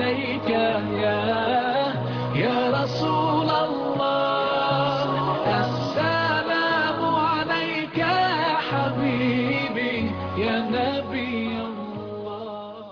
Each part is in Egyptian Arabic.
عليك يا يا رسول الله السلام عليك يا حبيبي يا نبي الله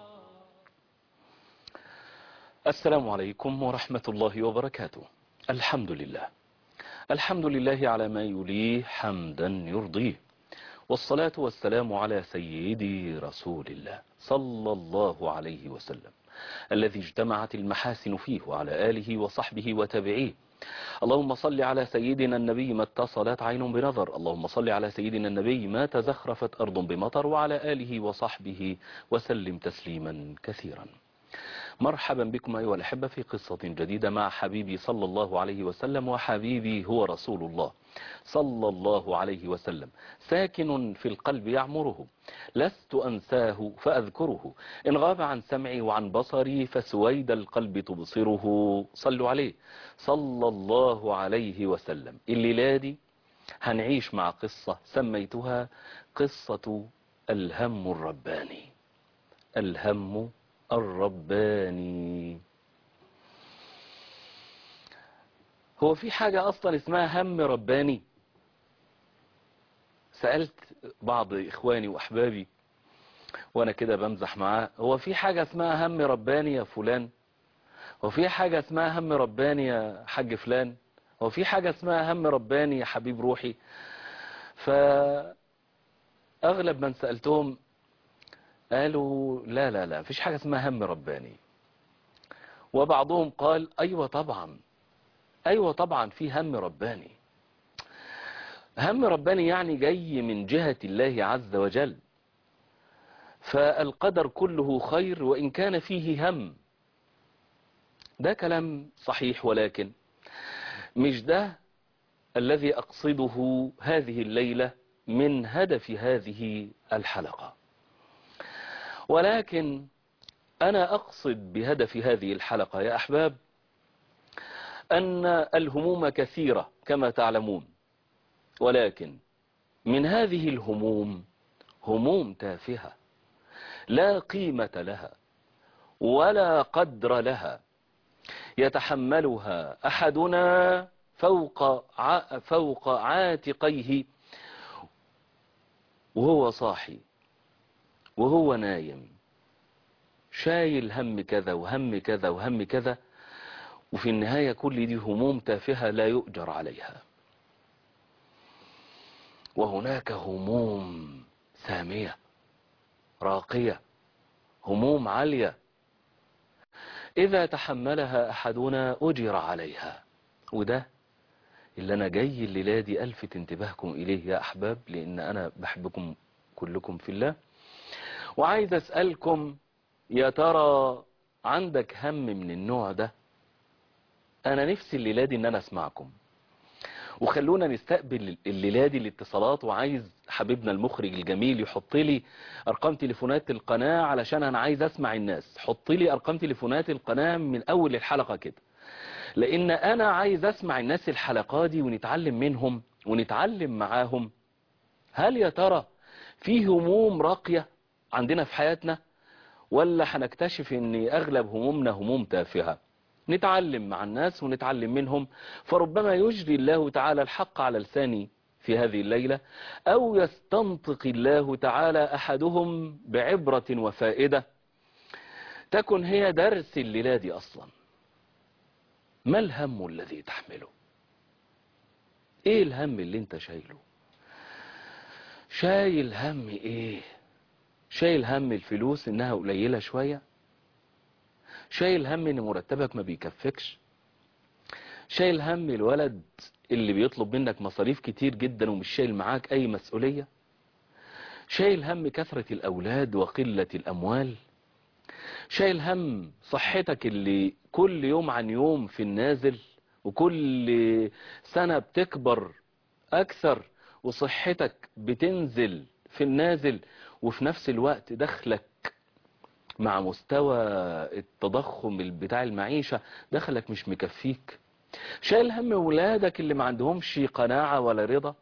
السلام عليكم ورحمة الله وبركاته الحمد لله الحمد لله على ما يليه حمدا يرضيه والصلاة والسلام على سيدي رسول الله صلى الله عليه وسلم الذي اجتمعت المحاسن فيه وعلى آله وصحبه وتابعيه اللهم صل على سيدنا النبي ما اتصلت عين بنظر اللهم صل على سيدنا النبي ما تزخرفت أرض بمطر وعلى آله وصحبه وسلم تسليما كثيرا مرحبا بكم أيها الأحبة في قصة جديدة مع حبيبي صلى الله عليه وسلم وحبيبي هو رسول الله صلى الله عليه وسلم ساكن في القلب يعمره لست أنساه فأذكره إن غاب عن سمعي وعن بصري فسويد القلب تبصره صلوا عليه صلى الله عليه وسلم الليلة دي هنعيش مع قصة سميتها قصة الهم الرباني الهم الرباني هو في حاجة أصلا اسمها هم رباني سألت بعض إخواني وأحبابي وأنا كده بمزح معاه هو في حاجة اسمها هم رباني يا فلان هو في حاجة اسمها هم رباني يا حاج فلان هو في حاجة اسمها هم رباني يا حبيب روحي فأغلب من سألتهم قالوا لا لا لا فيش حاجة اسمها هم رباني وبعضهم قال أيوة طبعا أيوة طبعا في هم رباني هم رباني يعني جاي من جهة الله عز وجل فالقدر كله خير وإن كان فيه هم ده كلام صحيح ولكن مش ده الذي أقصده هذه الليلة من هدف هذه الحلقة ولكن أنا أقصد بهدف هذه الحلقة يا أحباب أن الهموم كثيرة كما تعلمون ولكن من هذه الهموم هموم تافهة لا قيمة لها ولا قدر لها يتحملها أحدنا فوق ع... فوق عاتقيه وهو صاحي وهو نايم شايل هم كذا وهم كذا وهم كذا وفي النهاية كل دي هموم تافهة لا يؤجر عليها وهناك هموم سامية راقية هموم عالية إذا تحملها أحدنا أجر عليها وده اللي أنا جاي الليلة دي ألفت انتباهكم إليه يا أحباب لأن أنا بحبكم كلكم في الله وعايز أسألكم يا ترى عندك هم من النوع ده أنا نفسي الليلة دي إن أنا أسمعكم وخلونا نستقبل الليلة دي الاتصالات وعايز حبيبنا المخرج الجميل يحط لي أرقام تليفونات القناة علشان أنا عايز أسمع الناس حط لي أرقام تليفونات القناة من أول الحلقة كده لأن أنا عايز أسمع الناس الحلقة دي ونتعلم منهم ونتعلم معاهم هل يا ترى في هموم راقية عندنا في حياتنا ولا هنكتشف ان اغلب همومنا هموم تافهة نتعلم مع الناس ونتعلم منهم فربما يجري الله تعالى الحق على لساني في هذه الليلة او يستنطق الله تعالى احدهم بعبرة وفائدة تكن هي درس الليلة دي اصلا ما الهم الذي تحمله ايه الهم اللي انت شايله شايل هم ايه شايل هم الفلوس انها قليلة شوية شايل هم ان مرتبك ما بيكفكش شايل هم الولد اللي بيطلب منك مصاريف كتير جدا ومش شايل معاك اي مسؤولية شايل هم كثرة الاولاد وقلة الاموال شايل هم صحتك اللي كل يوم عن يوم في النازل وكل سنة بتكبر اكثر وصحتك بتنزل في النازل وفي نفس الوقت دخلك مع مستوى التضخم بتاع المعيشة دخلك مش مكفيك شايل هم ولادك اللي ما عندهمش قناعة ولا رضا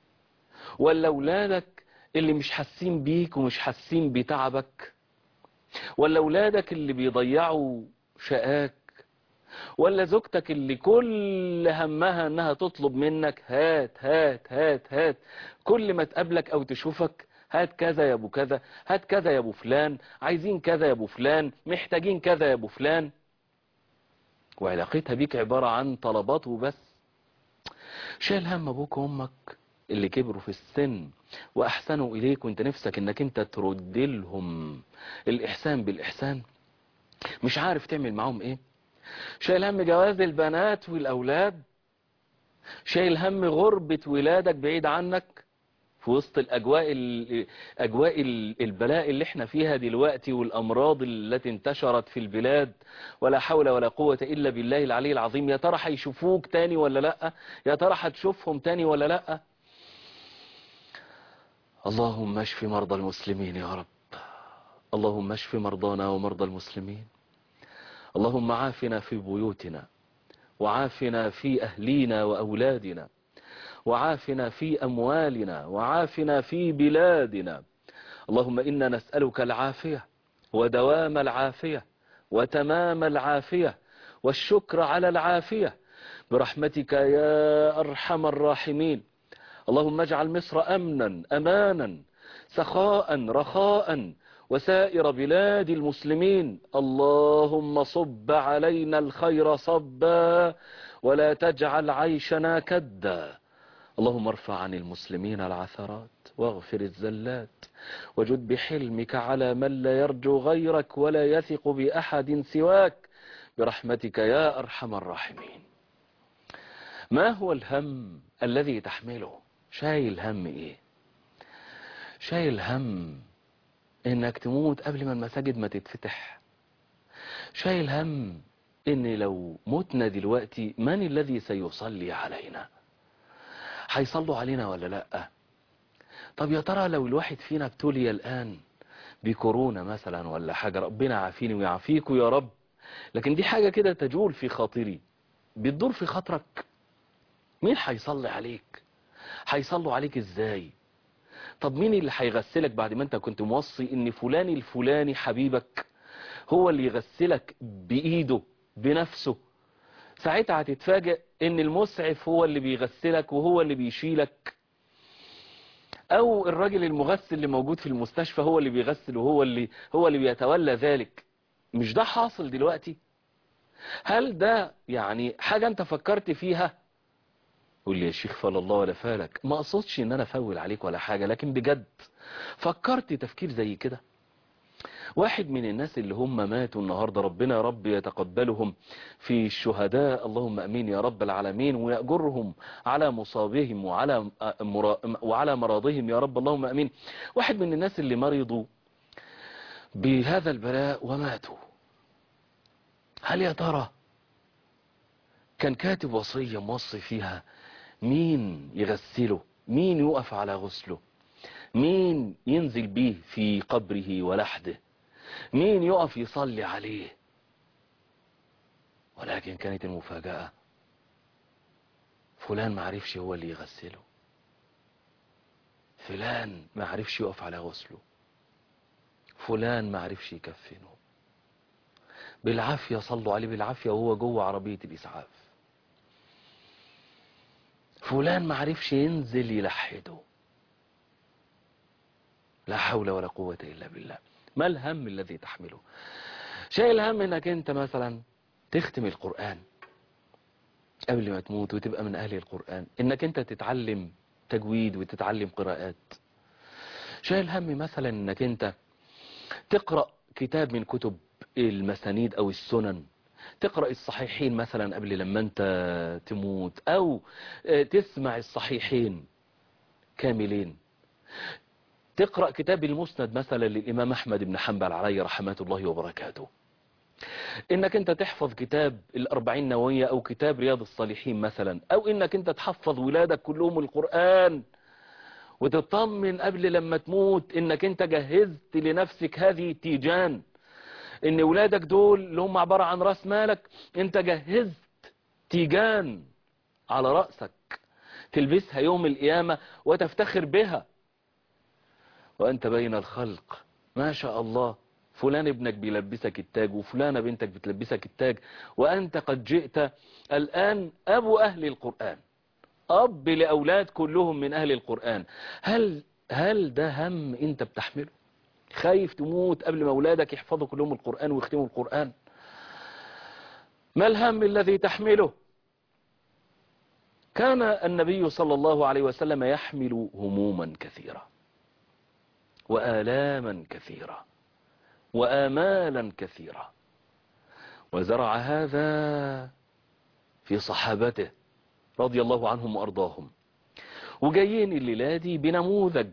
ولا ولادك اللي مش حاسين بيك ومش حاسين بتعبك ولا أولادك اللي بيضيعوا شقاك ولا زوجتك اللي كل همها انها تطلب منك هات هات هات هات كل ما تقابلك او تشوفك هات كذا يا ابو كذا هات كذا يا ابو فلان عايزين كذا يا ابو فلان محتاجين كذا يا ابو فلان وعلاقتها بيك عبارة عن طلبات وبس شايل هم ابوك وامك اللي كبروا في السن واحسنوا اليك وانت نفسك انك انت ترد لهم الاحسان بالاحسان مش عارف تعمل معاهم ايه شايل هم جواز البنات والاولاد شايل هم غربة ولادك بعيد عنك في وسط الاجواء ال- اجواء ال- البلاء اللي احنا فيها دلوقتي والامراض التي انتشرت في البلاد ولا حول ولا قوة الا بالله العلي العظيم يا ترى هيشوفوك تاني ولا لا يا ترى هتشوفهم تاني ولا لا اللهم اشف مرضى المسلمين يا رب اللهم اشف مرضانا ومرضى المسلمين اللهم عافنا في بيوتنا وعافنا في أهلينا وأولادنا وعافنا في أموالنا وعافنا في بلادنا اللهم إنا نسألك العافية ودوام العافية وتمام العافية والشكر على العافية برحمتك يا أرحم الراحمين اللهم اجعل مصر أمنا أمانا سخاء رخاء وسائر بلاد المسلمين اللهم صب علينا الخير صبا ولا تجعل عيشنا كدا اللهم ارفع عن المسلمين العثرات واغفر الزلات وجد بحلمك على من لا يرجو غيرك ولا يثق بأحد سواك برحمتك يا أرحم الراحمين ما هو الهم الذي تحمله شايل هم ايه شايل هم انك تموت قبل ما المساجد ما تتفتح شايل هم ان لو متنا دلوقتي من الذي سيصلي علينا هيصلوا علينا ولا لا طب يا ترى لو الواحد فينا ابتلي الان بكورونا مثلا ولا حاجة ربنا عافيني ويعافيكوا يا رب لكن دي حاجة كده تجول في خاطري بتدور في خاطرك مين هيصلي عليك هيصلوا عليك ازاي طب مين اللي هيغسلك بعد ما انت كنت موصي ان فلان الفلاني حبيبك هو اللي يغسلك بايده بنفسه ساعتها هتتفاجئ ان المسعف هو اللي بيغسلك وهو اللي بيشيلك او الراجل المغسل اللي موجود في المستشفى هو اللي بيغسل وهو اللي هو اللي بيتولى ذلك مش ده حاصل دلوقتي هل ده يعني حاجة انت فكرت فيها قول لي يا شيخ فلا الله ولا فالك ما اقصدش ان انا افول عليك ولا حاجة لكن بجد فكرت تفكير زي كده واحد من الناس اللي هم ماتوا النهاردة ربنا يا رب يتقبلهم في الشهداء اللهم امين يا رب العالمين ويأجرهم على مصابهم وعلى مرا- وعلى مرضهم يا رب اللهم امين واحد من الناس اللي مرضوا بهذا البلاء وماتوا هل يا ترى كان كاتب وصية موصي فيها مين يغسله مين يقف على غسله مين ينزل بيه في قبره ولحده مين يقف يصلي عليه ولكن كانت المفاجأة فلان ما عرفش هو اللي يغسله فلان ما عرفش يقف على غسله فلان ما عرفش يكفنه بالعافية صلوا عليه بالعافية وهو جوه عربية الإسعاف فلان ما عرفش ينزل يلحده لا حول ولا قوة إلا بالله ما الهم الذي تحمله شايل هم انك انت مثلا تختم القرآن قبل ما تموت وتبقى من أهل القرآن انك انت تتعلم تجويد وتتعلم قراءات شايل هم مثلا انك انت تقرأ كتاب من كتب المسانيد او السنن تقرأ الصحيحين مثلا قبل لما انت تموت او آه، تسمع الصحيحين كاملين تقرأ كتاب المسند مثلا للإمام أحمد بن حنبل عليه رحمة الله وبركاته إنك أنت تحفظ كتاب الأربعين نووية أو كتاب رياض الصالحين مثلا أو إنك أنت تحفظ ولادك كلهم القرآن وتطمن قبل لما تموت إنك أنت جهزت لنفسك هذه التيجان إن ولادك دول اللي هم عبارة عن رأس مالك أنت جهزت تيجان على رأسك تلبسها يوم القيامة وتفتخر بها وأنت بين الخلق ما شاء الله فلان ابنك بيلبسك التاج وفلانة بنتك بتلبسك التاج وأنت قد جئت الآن أبو أهل القرآن أب لأولاد كلهم من أهل القرآن هل هل ده هم أنت بتحمله خايف تموت قبل ما أولادك يحفظوا كلهم القرآن ويختموا القرآن ما الهم الذي تحمله كان النبي صلى الله عليه وسلم يحمل هموما كثيرة وآلاما كثيرة وآمالا كثيرة وزرع هذا في صحابته رضي الله عنهم وأرضاهم وجايين الليلة دي بنموذج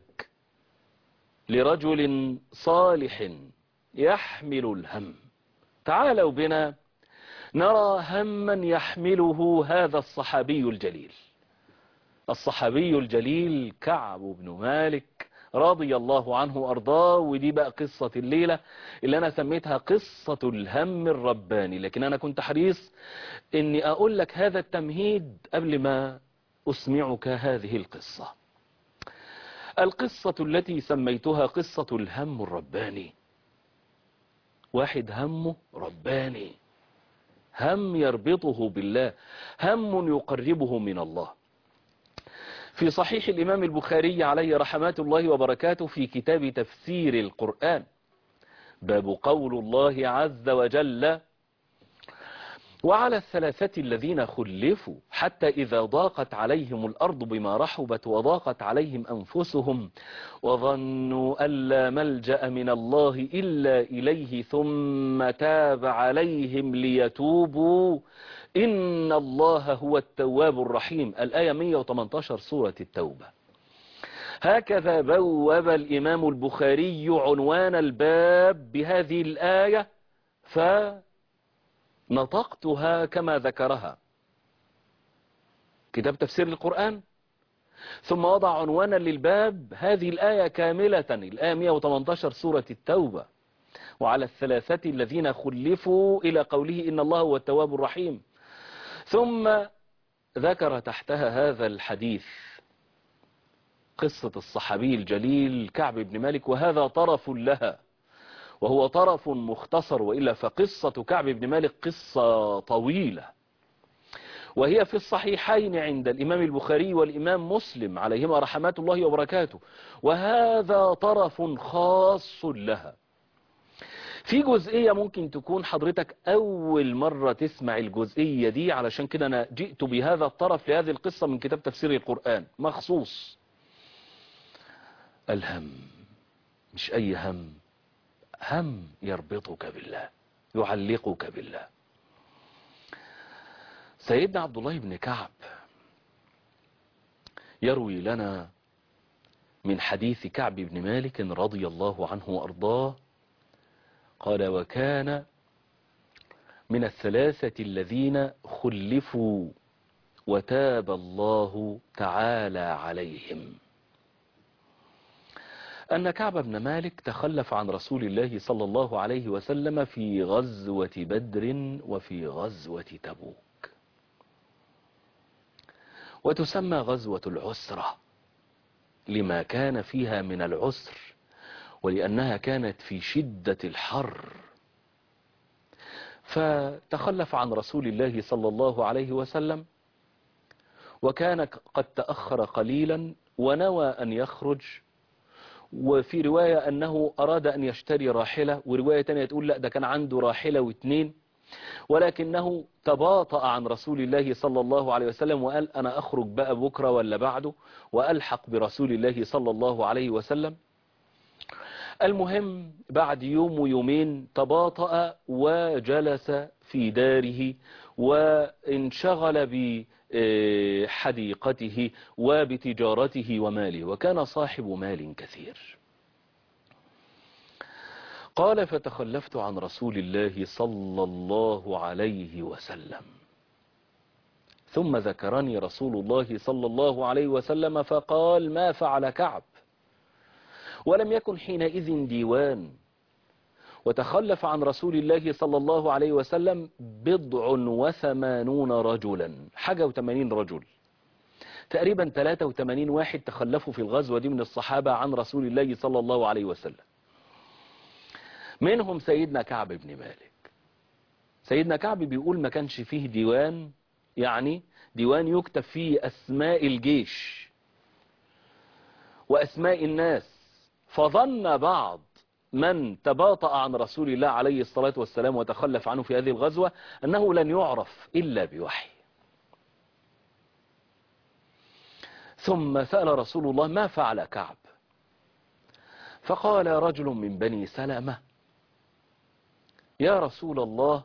لرجل صالح يحمل الهم تعالوا بنا نرى هما يحمله هذا الصحابي الجليل الصحابي الجليل كعب بن مالك رضي الله عنه وأرضاه ودي بقى قصة الليلة اللي أنا سميتها قصة الهم الرباني لكن أنا كنت حريص أني أقول لك هذا التمهيد قبل ما أسمعك هذه القصة القصة التي سميتها قصة الهم الرباني واحد همه رباني هم يربطه بالله هم يقربه من الله في صحيح الإمام البخاري عليه رحمات الله وبركاته في كتاب تفسير القرآن باب قول الله عز وجل وعلى الثلاثة الذين خلفوا حتى إذا ضاقت عليهم الأرض بما رحبت وضاقت عليهم أنفسهم وظنوا أن لا ملجأ من الله إلا إليه ثم تاب عليهم ليتوبوا إن الله هو التواب الرحيم الآية 118 سورة التوبة هكذا بوب الإمام البخاري عنوان الباب بهذه الآية فنطقتها كما ذكرها كتاب تفسير القرآن ثم وضع عنوانا للباب هذه الآية كاملة الآية 118 سورة التوبة وعلى الثلاثة الذين خلفوا إلى قوله إن الله هو التواب الرحيم ثم ذكر تحتها هذا الحديث قصة الصحابي الجليل كعب بن مالك وهذا طرف لها وهو طرف مختصر وإلا فقصة كعب بن مالك قصة طويلة وهي في الصحيحين عند الإمام البخاري والإمام مسلم عليهما رحمات الله وبركاته وهذا طرف خاص لها في جزئية ممكن تكون حضرتك أول مرة تسمع الجزئية دي علشان كده أنا جئت بهذا الطرف لهذه القصة من كتاب تفسير القرآن مخصوص الهم مش أي هم هم يربطك بالله يعلقك بالله سيدنا عبد الله بن كعب يروي لنا من حديث كعب بن مالك رضي الله عنه وأرضاه قال وكان من الثلاثة الذين خلفوا وتاب الله تعالى عليهم أن كعب بن مالك تخلف عن رسول الله صلى الله عليه وسلم في غزوة بدر وفي غزوة تبوك وتسمى غزوة العسرة لما كان فيها من العسر ولأنها كانت في شدة الحر فتخلف عن رسول الله صلى الله عليه وسلم وكان قد تأخر قليلا ونوى أن يخرج وفي رواية أنه أراد أن يشتري راحلة ورواية تانية تقول لا ده كان عنده راحلة واثنين ولكنه تباطأ عن رسول الله صلى الله عليه وسلم وقال أنا أخرج بقى بكرة ولا بعده وألحق برسول الله صلى الله عليه وسلم المهم بعد يوم ويومين تباطأ وجلس في داره وانشغل بحديقته وبتجارته وماله وكان صاحب مال كثير قال فتخلفت عن رسول الله صلى الله عليه وسلم ثم ذكرني رسول الله صلى الله عليه وسلم فقال ما فعل كعب ولم يكن حينئذ ديوان وتخلف عن رسول الله صلى الله عليه وسلم بضع وثمانون رجلا حاجة وثمانين رجل تقريبا 83 واحد تخلفوا في الغزوة دي من الصحابة عن رسول الله صلى الله عليه وسلم منهم سيدنا كعب بن مالك سيدنا كعب بيقول ما كانش فيه ديوان يعني ديوان يكتب فيه أسماء الجيش وأسماء الناس فظن بعض من تباطأ عن رسول الله عليه الصلاة والسلام وتخلف عنه في هذه الغزوة أنه لن يعرف إلا بوحي ثم سأل رسول الله ما فعل كعب فقال رجل من بني سلمة يا رسول الله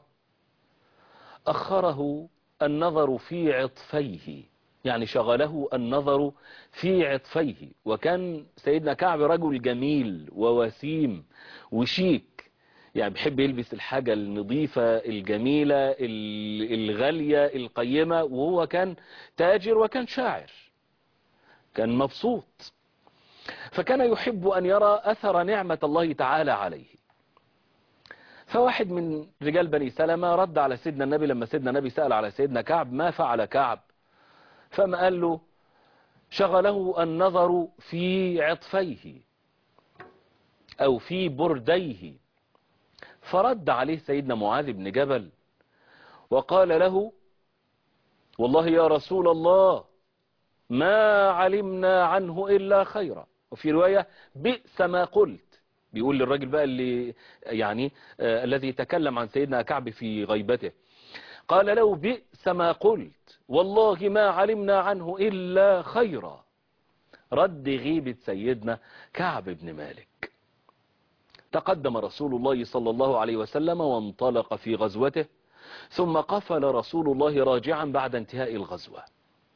أخره النظر في عطفيه يعني شغله النظر في عطفيه وكان سيدنا كعب رجل جميل ووسيم وشيك يعني بيحب يلبس الحاجة النظيفة الجميلة الغالية القيمة وهو كان تاجر وكان شاعر كان مبسوط فكان يحب أن يرى أثر نعمة الله تعالى عليه فواحد من رجال بني سلمة رد على سيدنا النبي لما سيدنا النبي سأل على سيدنا كعب ما فعل كعب فما قال له شغله النظر في عطفيه أو في برديه فرد عليه سيدنا معاذ بن جبل وقال له والله يا رسول الله ما علمنا عنه إلا خيرا وفي رواية بئس ما قلت بيقول للراجل بقى اللي يعني آه الذي تكلم عن سيدنا كعب في غيبته قال له بئس ما قلت والله ما علمنا عنه إلا خيرا رد غيبة سيدنا كعب بن مالك تقدم رسول الله صلى الله عليه وسلم وانطلق في غزوته ثم قفل رسول الله راجعا بعد انتهاء الغزوة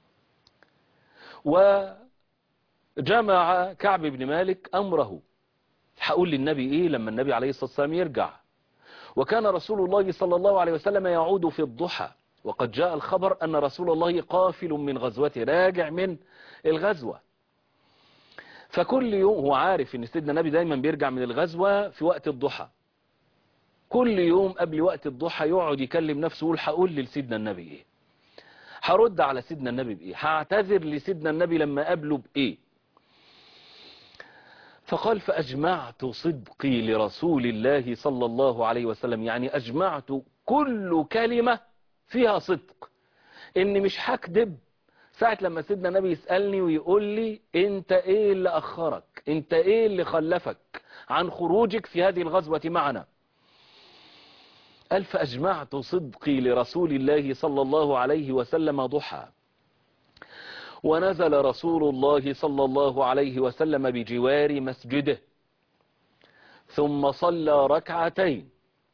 وجمع كعب بن مالك أمره هقول للنبي إيه لما النبي عليه الصلاة والسلام يرجع وكان رسول الله صلى الله عليه وسلم يعود في الضحى وقد جاء الخبر أن رسول الله قافل من غزوته راجع من الغزوة فكل يوم هو عارف ان سيدنا النبي دايما بيرجع من الغزوة في وقت الضحى كل يوم قبل وقت الضحى يقعد يكلم نفسه يقول هقول لسيدنا النبي ايه هرد على سيدنا النبي بايه هعتذر لسيدنا النبي لما قابله بايه فقال فأجمعت صدقي لرسول الله صلى الله عليه وسلم يعني أجمعت كل كلمة فيها صدق إني مش هكذب ساعة لما سيدنا النبي يسألني ويقول لي انت ايه اللي اخرك انت ايه اللي خلفك عن خروجك في هذه الغزوة معنا قال فأجمعت صدقي لرسول الله صلى الله عليه وسلم ضحى ونزل رسول الله صلى الله عليه وسلم بجوار مسجده ثم صلى ركعتين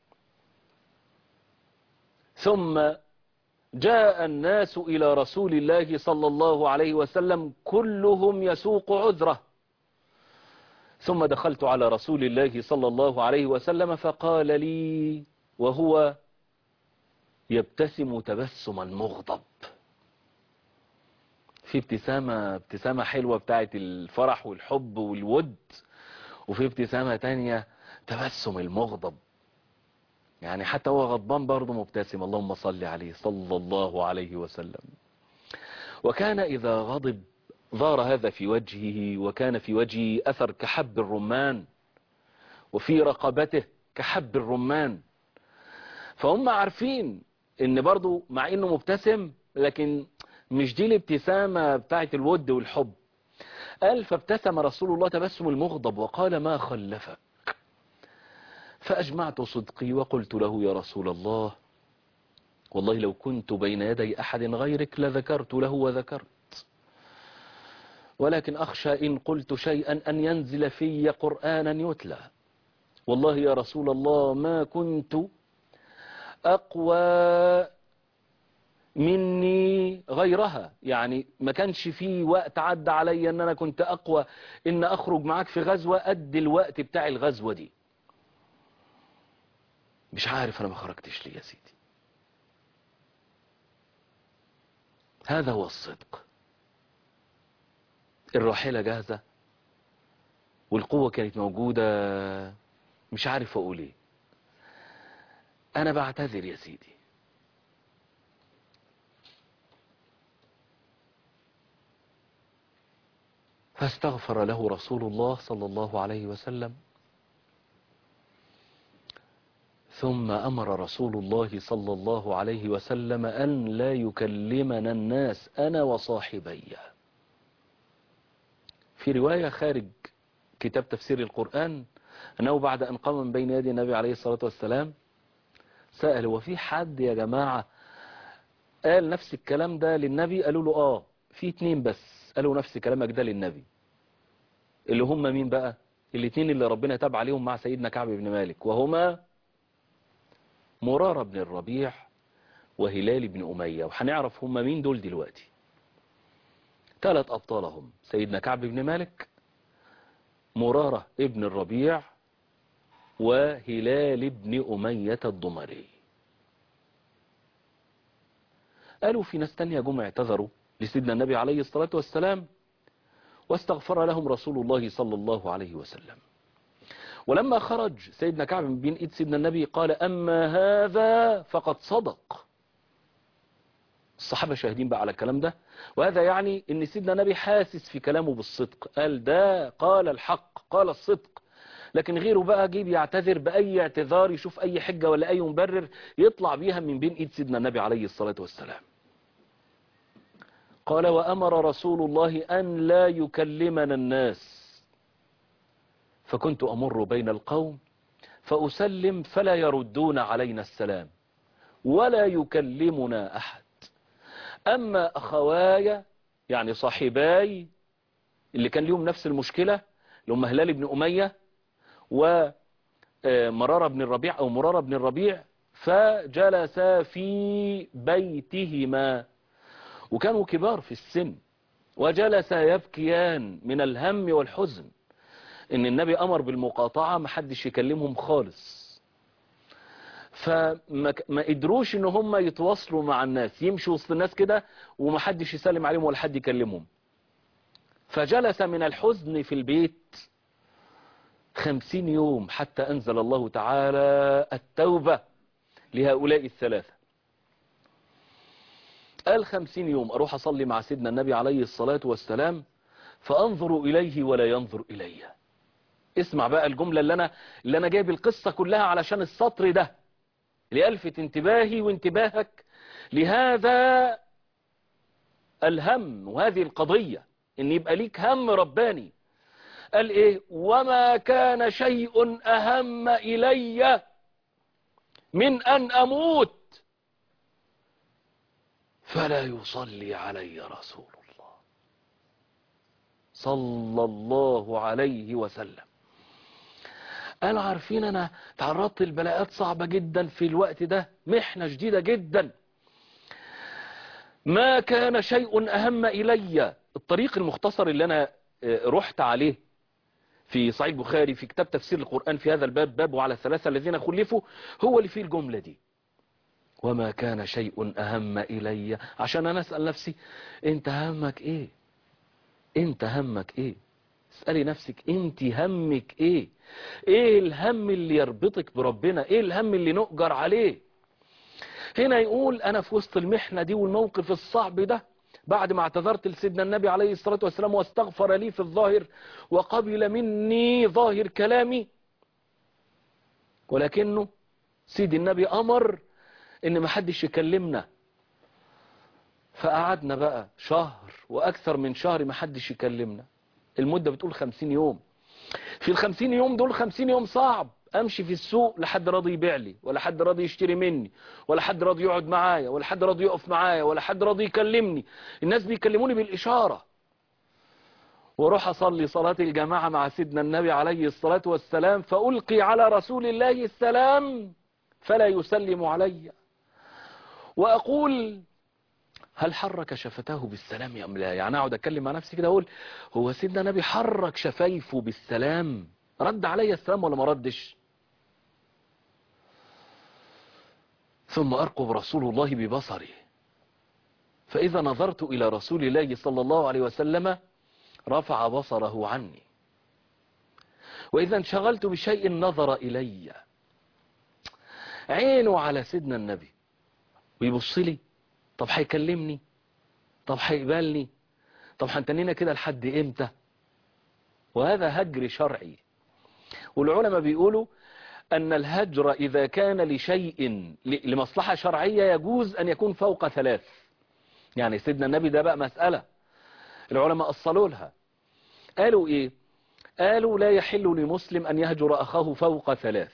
ثم جاء الناس إلى رسول الله صلى الله عليه وسلم كلهم يسوق عذره ثم دخلت على رسول الله صلى الله عليه وسلم فقال لي وهو يبتسم تبسما مغضب في ابتسامة ابتسامة حلوة بتاعت الفرح والحب والود وفي ابتسامة تانية تبسم المغضب يعني حتى هو غضبان برضه مبتسم اللهم صل عليه صلى الله عليه وسلم وكان إذا غضب ظهر هذا في وجهه وكان في وجهه أثر كحب الرمان وفي رقبته كحب الرمان فهم عارفين ان برضه مع انه مبتسم لكن مش دي الابتسامة بتاعت الود والحب قال فابتسم رسول الله تبسم المغضب وقال ما خلفك فأجمعت صدقي وقلت له يا رسول الله والله لو كنت بين يدي أحد غيرك لذكرت له وذكرت ولكن أخشى إن قلت شيئا أن ينزل في قرآنا يتلى والله يا رسول الله ما كنت أقوى مني غيرها يعني ما كانش في وقت عدى عليا ان انا كنت اقوى ان اخرج معاك في غزوة قد الوقت بتاع الغزوة دي مش عارف انا ما خرجتش ليه يا سيدي هذا هو الصدق الراحلة جاهزة والقوة كانت موجودة مش عارف اقول ايه انا بعتذر يا سيدي فاستغفر له رسول الله صلى الله عليه وسلم ثم أمر رسول الله صلى الله عليه وسلم أن لا يكلمنا الناس أنا وصاحبي في رواية خارج كتاب تفسير القرآن أنه بعد أن قام من بين يدي النبي عليه الصلاة والسلام سأل وفي حد يا جماعة قال نفس الكلام ده للنبي قالوا له آه في اتنين بس قالوا نفس كلامك ده للنبي اللي هم مين بقى الاتنين اللي ربنا تاب عليهم مع سيدنا كعب بن مالك وهما مرارة بن الربيع وهلال بن أمية وهنعرف هم مين دول دلوقتي ثلاث أبطالهم سيدنا كعب بن مالك مرارة ابن الربيع وهلال بن أمية الضمري قالوا في ناس تانية جم اعتذروا لسيدنا النبي عليه الصلاة والسلام واستغفر لهم رسول الله صلى الله عليه وسلم ولما خرج سيدنا كعب بن ايد سيدنا النبي قال أما هذا فقد صدق الصحابة شاهدين بقى على الكلام ده وهذا يعني ان سيدنا النبي حاسس في كلامه بالصدق قال ده قال الحق قال الصدق لكن غيره بقى جيب يعتذر بأي اعتذار يشوف أي حجة ولا أي مبرر يطلع بيها من بين إيد سيدنا النبي عليه الصلاة والسلام قال وأمر رسول الله أن لا يكلمنا الناس فكنت أمر بين القوم فأسلم فلا يردون علينا السلام ولا يكلمنا أحد أما أخواي يعني صاحباي اللي كان لهم نفس المشكلة اللي هم هلال بن أمية ومرارة بن الربيع أو مرارة بن الربيع فجلسا في بيتهما وكانوا كبار في السن وجلسا يبكيان من الهم والحزن ان النبي امر بالمقاطعة ما حدش يكلمهم خالص فما ما قدروش ان هم يتواصلوا مع الناس يمشوا وسط الناس كده وما حدش يسلم عليهم ولا حد يكلمهم فجلس من الحزن في البيت خمسين يوم حتى أنزل الله تعالى التوبة لهؤلاء الثلاثة قال خمسين يوم أروح أصلي مع سيدنا النبي عليه الصلاة والسلام فأنظر إليه ولا ينظر إلي اسمع بقى الجملة اللي أنا, اللي أنا جايب القصة كلها علشان السطر ده لألفت انتباهي وانتباهك لهذا الهم وهذه القضية ان يبقى ليك هم رباني قال ايه وما كان شيء اهم الي من ان اموت فلا يصلي علي رسول الله صلى الله عليه وسلم قالوا عارفين انا تعرضت لبلاءات صعبة جدا في الوقت ده محنة شديدة جدا ما كان شيء اهم الي الطريق المختصر اللي انا رحت عليه في صحيح البخاري في كتاب تفسير القرآن في هذا الباب باب وعلى الثلاثة الذين خلفوا هو اللي فيه الجملة دي وما كان شيء أهم إلي عشان أنا أسأل نفسي أنت همك إيه أنت همك إيه اسألي نفسك أنت همك إيه إيه الهم اللي يربطك بربنا إيه الهم اللي نؤجر عليه هنا يقول أنا في وسط المحنة دي والموقف الصعب ده بعد ما اعتذرت لسيدنا النبي عليه الصلاة والسلام واستغفر لي في الظاهر وقبل مني ظاهر كلامي ولكنه سيد النبي أمر ان ما حدش يكلمنا فقعدنا بقى شهر واكثر من شهر ما حدش يكلمنا المدة بتقول خمسين يوم في الخمسين يوم دول خمسين يوم صعب امشي في السوق لحد راضي يبيع لي ولا حد راضي يشتري مني ولا حد راضي يقعد معايا ولا حد راضي يقف معايا ولا حد راضي يكلمني الناس بيكلموني بالاشارة واروح اصلي صلاة الجماعة مع سيدنا النبي عليه الصلاة والسلام فالقي على رسول الله السلام فلا يسلم علي واقول هل حرك شفتاه بالسلام ام لا يعني اقعد اتكلم مع نفسي كده اقول هو سيدنا النبي حرك شفايفه بالسلام رد علي السلام ولا ما ردش ثم أرقب رسول الله ببصري فإذا نظرت إلى رسول الله صلى الله عليه وسلم رفع بصره عني وإذا انشغلت بشيء نظر إلي عينه على سيدنا النبي ويبص لي طب هيكلمني طب هيقبلني طب هنتنينا كده لحد امتى وهذا هجر شرعي والعلماء بيقولوا أن الهجر إذا كان لشيء ل- لمصلحة شرعية يجوز أن يكون فوق ثلاث يعني سيدنا النبي ده بقى مسألة العلماء أصلوا لها قالوا إيه قالوا لا يحل لمسلم أن يهجر أخاه فوق ثلاث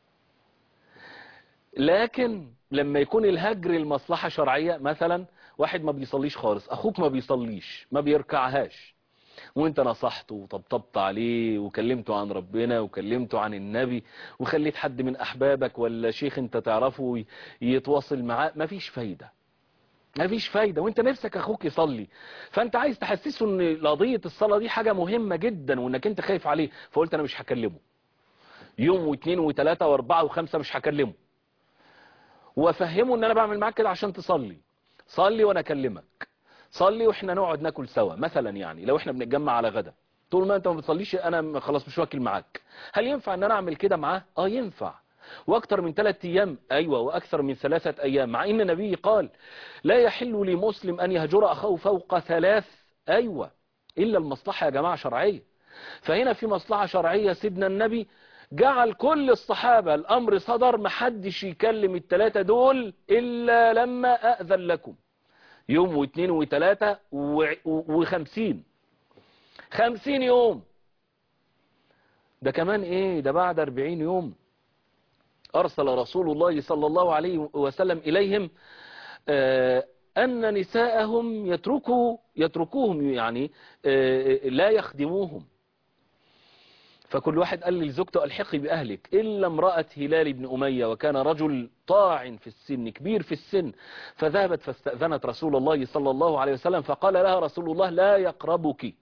لكن لما يكون الهجر المصلحة شرعية مثلا واحد ما بيصليش خالص أخوك ما بيصليش ما بيركعهاش وانت نصحته وطبطبت عليه وكلمته عن ربنا وكلمته عن النبي وخليت حد من أحبابك ولا شيخ انت تعرفه ي- يتواصل معاه مفيش فايدة مفيش فايدة وانت نفسك اخوك يصلي فانت عايز تحسسه ان قضية الصلاة دي حاجة مهمة جدا وانك انت خايف عليه فقلت انا مش هكلمه يوم واثنين وثلاثة واربعة وخمسة مش هكلمه وافهمه ان انا بعمل معاك كده عشان تصلي صلي وانا اكلمك صلي واحنا نقعد ناكل سوا مثلا يعني لو احنا بنتجمع على غدا طول ما انت ما بتصليش انا خلاص مش واكل معاك هل ينفع ان انا اعمل كده معاه اه ينفع واكتر من ثلاثة ايام ايوه واكثر من ثلاثة ايام مع ان النبي قال لا يحل لمسلم ان يهجر اخاه فوق ثلاث ايوه الا المصلحة يا جماعة شرعية فهنا في مصلحة شرعية سيدنا النبي جعل كل الصحابة الامر صدر محدش يكلم الثلاثة دول الا لما اذن لكم يوم واثنين وثلاثة و- و- وخمسين خمسين يوم ده كمان ايه ده بعد اربعين يوم ارسل رسول الله صلى الله عليه وسلم اليهم آه، ان نساءهم يتركوا يتركوهم يعني آه، لا يخدموهم فكل واحد قال لزوجته الحقي بأهلك إلا امرأة هلال بن أمية وكان رجل طاع في السن كبير في السن فذهبت فاستأذنت رسول الله صلى الله عليه وسلم فقال لها رسول الله لا يقربك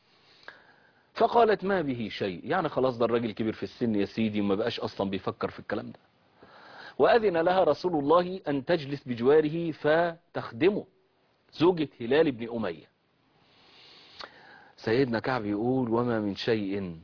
فقالت ما به شيء يعني خلاص ده الراجل كبير في السن يا سيدي وما بقاش أصلا بيفكر في الكلام ده وأذن لها رسول الله أن تجلس بجواره فتخدمه زوجة هلال بن أمية سيدنا كعب يقول وما من شيء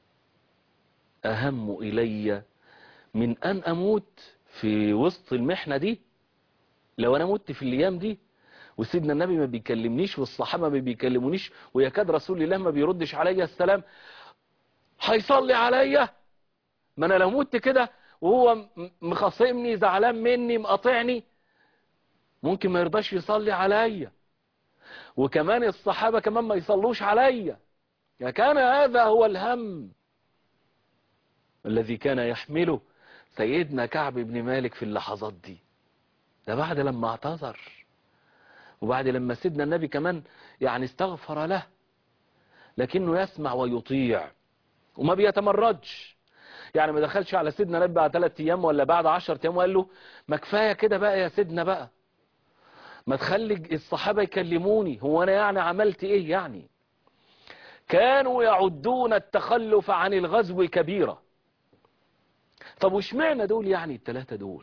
أهم إلي من أن أموت في وسط المحنة دي لو أنا مت في الأيام دي وسيدنا النبي ما بيكلمنيش والصحابة ما بيكلمونيش ويكاد رسول الله ما بيردش عليا السلام هيصلي عليا ما أنا لو مت كده وهو م- مخاصمني زعلان مني مقاطعني ممكن ما يرضاش يصلي عليا وكمان الصحابة كمان ما يصلوش عليا يعني كان هذا هو الهم الذي كان يحمله سيدنا كعب بن مالك في اللحظات دي ده بعد لما اعتذر وبعد لما سيدنا النبي كمان يعني استغفر له لكنه يسمع ويطيع وما بيتمردش يعني ما دخلش على سيدنا النبي بعد ثلاث ايام ولا بعد 10 ايام وقال له ما كفايه كده بقى يا سيدنا بقى ما تخلي الصحابه يكلموني هو انا يعني عملت ايه يعني كانوا يعدون التخلف عن الغزو كبيره طب واشمعنى دول يعني الثلاثة دول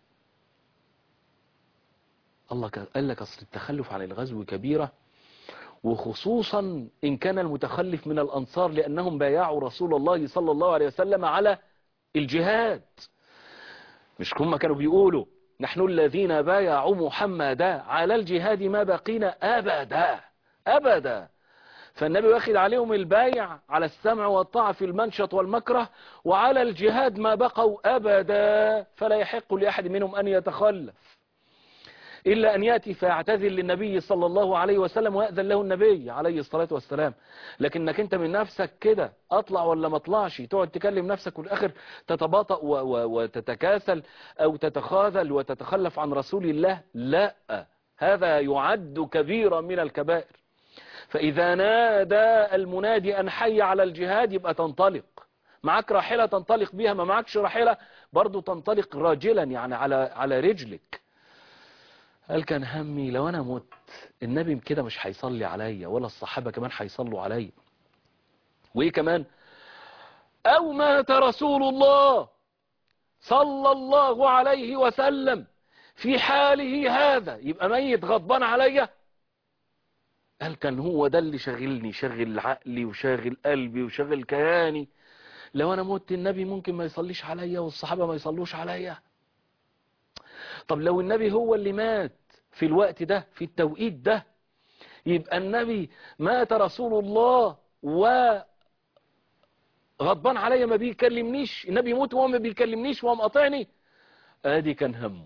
الله ك- قال لك اصل التخلف عن الغزو كبيرة وخصوصا ان كان المتخلف من الانصار لانهم بايعوا رسول الله صلى الله عليه وسلم على الجهاد مش هم كانوا بيقولوا نحن الذين بايعوا محمدا على الجهاد ما بقينا ابدا ابدا فالنبي واخد عليهم البايع على السمع والطاعة في المنشط والمكره وعلى الجهاد ما بقوا أبدا فلا يحق لأحد منهم أن يتخلف إلا أن يأتي فيعتذر للنبي صلى الله عليه وسلم ويأذن له النبي عليه الصلاة والسلام لكنك أنت من نفسك كده أطلع ولا ما أطلعش تقعد تكلم نفسك والآخر تتباطأ و- و- وتتكاسل أو تتخاذل وتتخلف عن رسول الله لا هذا يعد كبيرا من الكبائر فإذا نادى المنادي أن حي على الجهاد يبقى تنطلق معك راحلة تنطلق بيها ما معكش راحلة برضو تنطلق راجلا يعني على على رجلك قال كان همي لو أنا مت النبي كده مش هيصلي عليا ولا الصحابة كمان هيصلوا عليا وإيه كمان أو مات رسول الله صلى الله عليه وسلم في حاله هذا يبقى ميت غضبان عليا قال كان هو ده اللي شاغلني شاغل عقلي وشاغل قلبي وشاغل كياني لو انا مت النبي ممكن ما يصليش عليا والصحابة ما يصلوش عليا طب لو النبي هو اللي مات في الوقت ده في التوقيت ده يبقى النبي مات رسول الله غضبان عليا ما بيكلمنيش النبي يموت وهو ما بيكلمنيش وهو مقاطعني ادي كان همه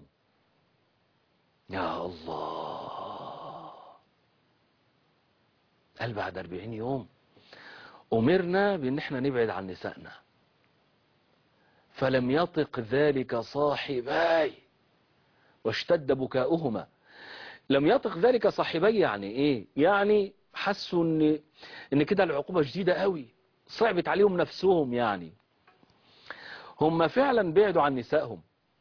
يا الله قال بعد 40 يوم أمرنا بأن احنا نبعد عن نسائنا فلم يطق ذلك صاحباي واشتد بكاؤهما لم يطق ذلك صاحبي يعني ايه يعني حسوا ان ان كده العقوبة شديدة قوي صعبت عليهم نفسهم يعني هم فعلا بعدوا عن نسائهم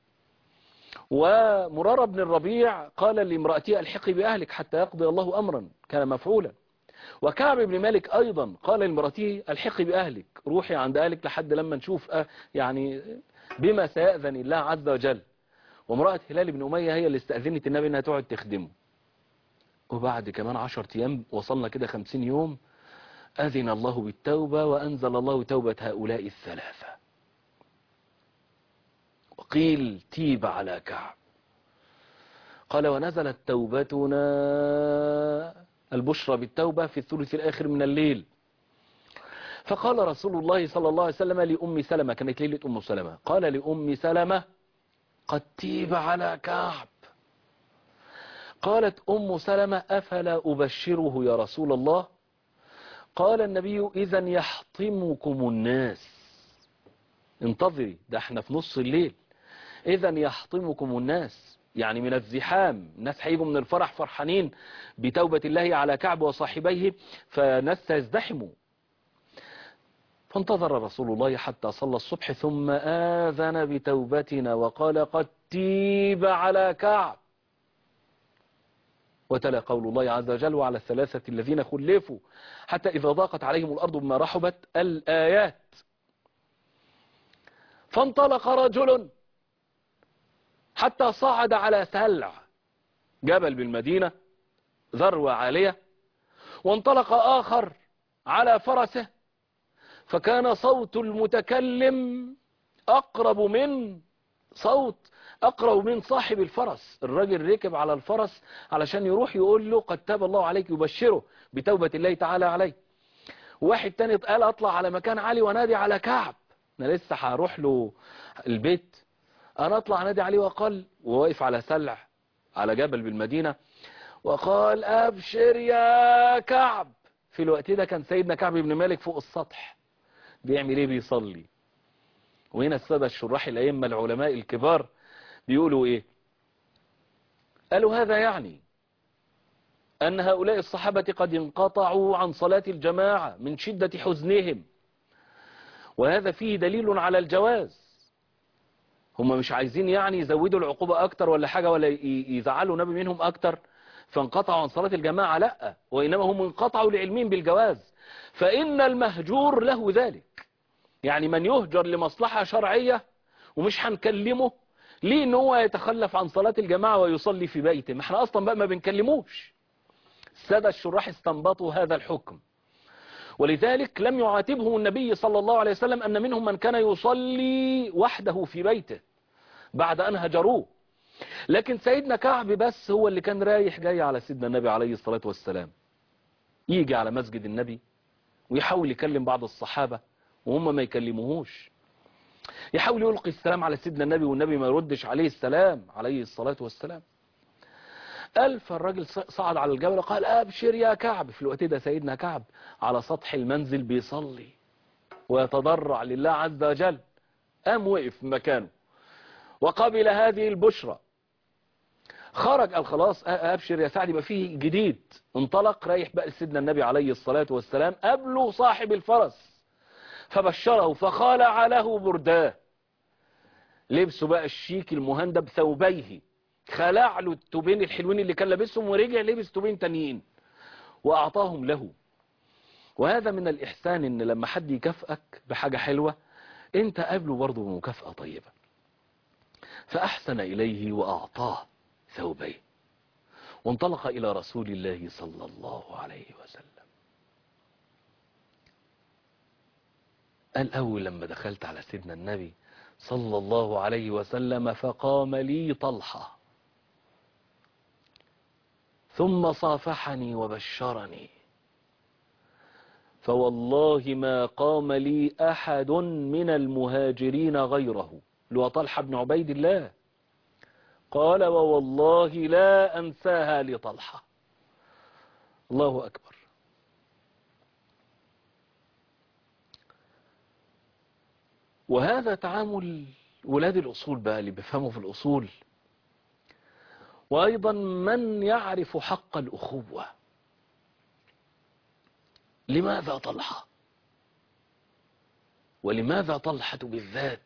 ومرارة بن الربيع قال لامرأتي الحقي بأهلك حتى يقضي الله أمرا كان مفعولا وكعب بن مالك أيضا قال لامرأته الحقي بأهلك روحي عند أهلك لحد لما نشوف أه يعني بما سيأذن الله عز وجل وامرأة هلال بن أمية هي اللي استأذنت النبي أنها تقعد تخدمه وبعد كمان عشر أيام وصلنا كده خمسين يوم أذن الله بالتوبة وأنزل الله توبة هؤلاء الثلاثة وقيل تيب على كعب قال ونزلت توبتنا البشرى بالتوبة في الثلث الآخر من الليل فقال رسول الله صلى الله عليه وسلم لأم سلمة كانت ليلة أم سلمة قال لأم سلمة قد تيب على كعب قالت أم سلمة أفلا أبشره يا رسول الله قال النبي إذا يحطمكم الناس انتظري ده احنا في نص الليل إذا يحطمكم الناس يعني من الزحام الناس هيجوا من الفرح فرحانين بتوبة الله على كعب وصاحبيه فناس سيزدحموا فانتظر رسول الله حتى صلى الصبح ثم آذن بتوبتنا وقال قد تيب على كعب وتلا قول الله عز وجل وعلى الثلاثة الذين خلفوا حتى إذا ضاقت عليهم الأرض بما رحبت الآيات فانطلق رجل حتى صعد على سلع جبل بالمدينة ذروة عالية وانطلق آخر على فرسه فكان صوت المتكلم أقرب من صوت أقرب من صاحب الفرس الراجل ركب على الفرس علشان يروح يقول له قد تاب الله عليك يبشره بتوبة الله تعالى عليه واحد تاني قال أطلع على مكان عالي ونادي على كعب أنا لسه هروح له البيت أنا أطلع نادي عليه وقال وواقف على سلع على جبل بالمدينة وقال أبشر يا كعب في الوقت ده كان سيدنا كعب بن مالك فوق السطح بيعمل ايه بيصلي وهنا السادة الشراح الأئمة العلماء الكبار بيقولوا ايه قالوا هذا يعني أن هؤلاء الصحابة قد انقطعوا عن صلاة الجماعة من شدة حزنهم وهذا فيه دليل على الجواز هم مش عايزين يعني يزودوا العقوبة أكتر ولا حاجة ولا يزعلوا النبي منهم أكتر فانقطعوا عن صلاة الجماعة لا وإنما هم انقطعوا لعلمهم بالجواز فإن المهجور له ذلك يعني من يهجر لمصلحة شرعية ومش هنكلمه ليه ان هو يتخلف عن صلاة الجماعة ويصلي في بيته ما احنا اصلا بقى ما بنكلموش السادة الشراح استنبطوا هذا الحكم ولذلك لم يعاتبهم النبي صلى الله عليه وسلم أن منهم من كان يصلي وحده في بيته بعد أن هجروه لكن سيدنا كعب بس هو اللي كان رايح جاي على سيدنا النبي عليه الصلاة والسلام يجي على مسجد النبي ويحاول يكلم بعض الصحابة وهم ما يكلموهوش يحاول يلقي السلام على سيدنا النبي والنبي ما يردش عليه السلام عليه الصلاة والسلام قال فالراجل صعد على الجبل وقال أبشر يا كعب في الوقت ده سيدنا كعب على سطح المنزل بيصلي ويتضرع لله عز وجل قام وقف مكانه وقبل هذه البشرى خرج قال خلاص أبشر يا سعد يبقى فيه جديد انطلق رايح بقى سيدنا النبي عليه الصلاة والسلام قبله صاحب الفرس فبشره فخالع له برداه لبسه بقى الشيك المهندب ثوبيه خلع له التوبين الحلوين اللي كان لابسهم ورجع لبس توبين تانيين واعطاهم له وهذا من الاحسان ان لما حد يكافئك بحاجة حلوة انت قابله برضه بمكافأة طيبة فاحسن اليه واعطاه ثوبين وانطلق الى رسول الله صلى الله عليه وسلم قال اول لما دخلت على سيدنا النبي صلى الله عليه وسلم فقام لي طلحه ثم صافحني وبشرني فوالله ما قام لي أحد من المهاجرين غيره لو طلحة بن عبيد الله قال ووالله لا أنساها لطلحة الله أكبر وهذا تعامل ولاد الأصول بقى اللي بيفهموا في الأصول وأيضا من يعرف حق الأخوة لماذا طلحة ولماذا طلحة بالذات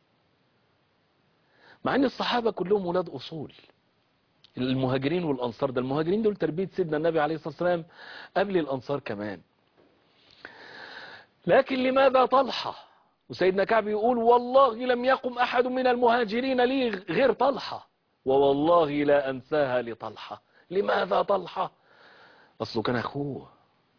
مع ان الصحابة كلهم ولاد أصول المهاجرين والأنصار ده المهاجرين دول تربية سيدنا النبي عليه الصلاة والسلام قبل الأنصار كمان لكن لماذا طلحة وسيدنا كعب يقول والله لم يقم أحد من المهاجرين لي غير طلحة ووالله لا أنساها لطلحة لماذا طلحة أصله كان أخوه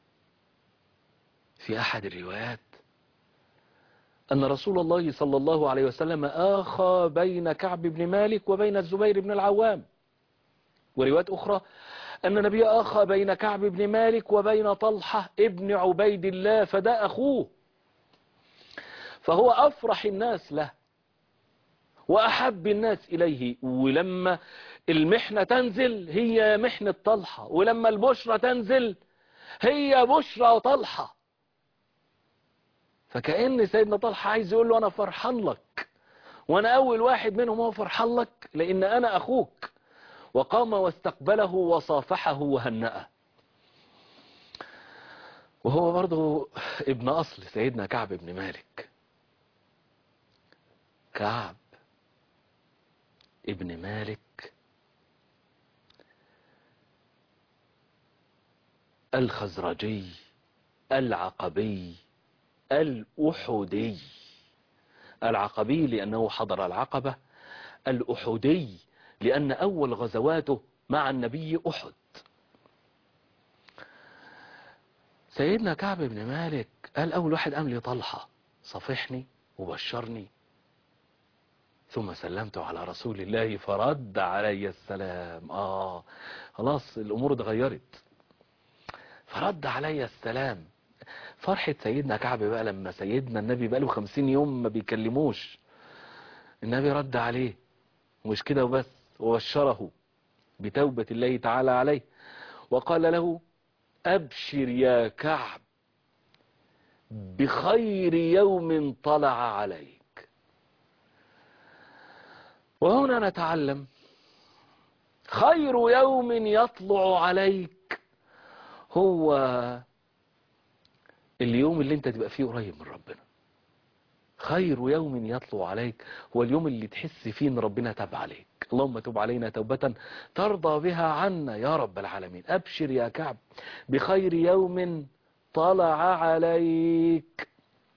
في أحد الروايات أن رسول الله صلى الله عليه وسلم آخى بين كعب بن مالك وبين الزبير بن العوام وروايات أخرى أن النبي آخى بين كعب بن مالك وبين طلحة ابن عبيد الله فده أخوه فهو أفرح الناس له وأحب الناس إليه ولما المحنة تنزل هي محنة طلحة ولما البشرة تنزل هي بشرى طلحة فكأن سيدنا طلحة عايز يقول له أنا فرحان لك وأنا أول واحد منهم هو فرحان لك لأن أنا أخوك وقام واستقبله وصافحه وهنأه وهو برضه ابن أصل سيدنا كعب بن مالك كعب ابن مالك الخزرجي العقبي الأحدي العقبي لأنه حضر العقبة الأحدي لأن أول غزواته مع النبي أحد سيدنا كعب بن مالك قال أول واحد قام لي طلحة صفحني وبشرني ثم سلمت على رسول الله فرد علي السلام آه خلاص الأمور اتغيرت فرد علي السلام فرحة سيدنا كعب بقى لما سيدنا النبي بقى له خمسين يوم ما بيكلموش النبي رد عليه ومش كده وبس وبشره بتوبة الله تعالى عليه وقال له أبشر يا كعب بخير يوم طلع عليك وهنا نتعلم خير يوم يطلع عليك هو اليوم اللي انت تبقى فيه قريب من ربنا خير يوم يطلع عليك هو اليوم اللي تحس فيه ان ربنا تاب عليك اللهم تب علينا توبة ترضى بها عنا يا رب العالمين أبشر يا كعب بخير يوم طلع عليك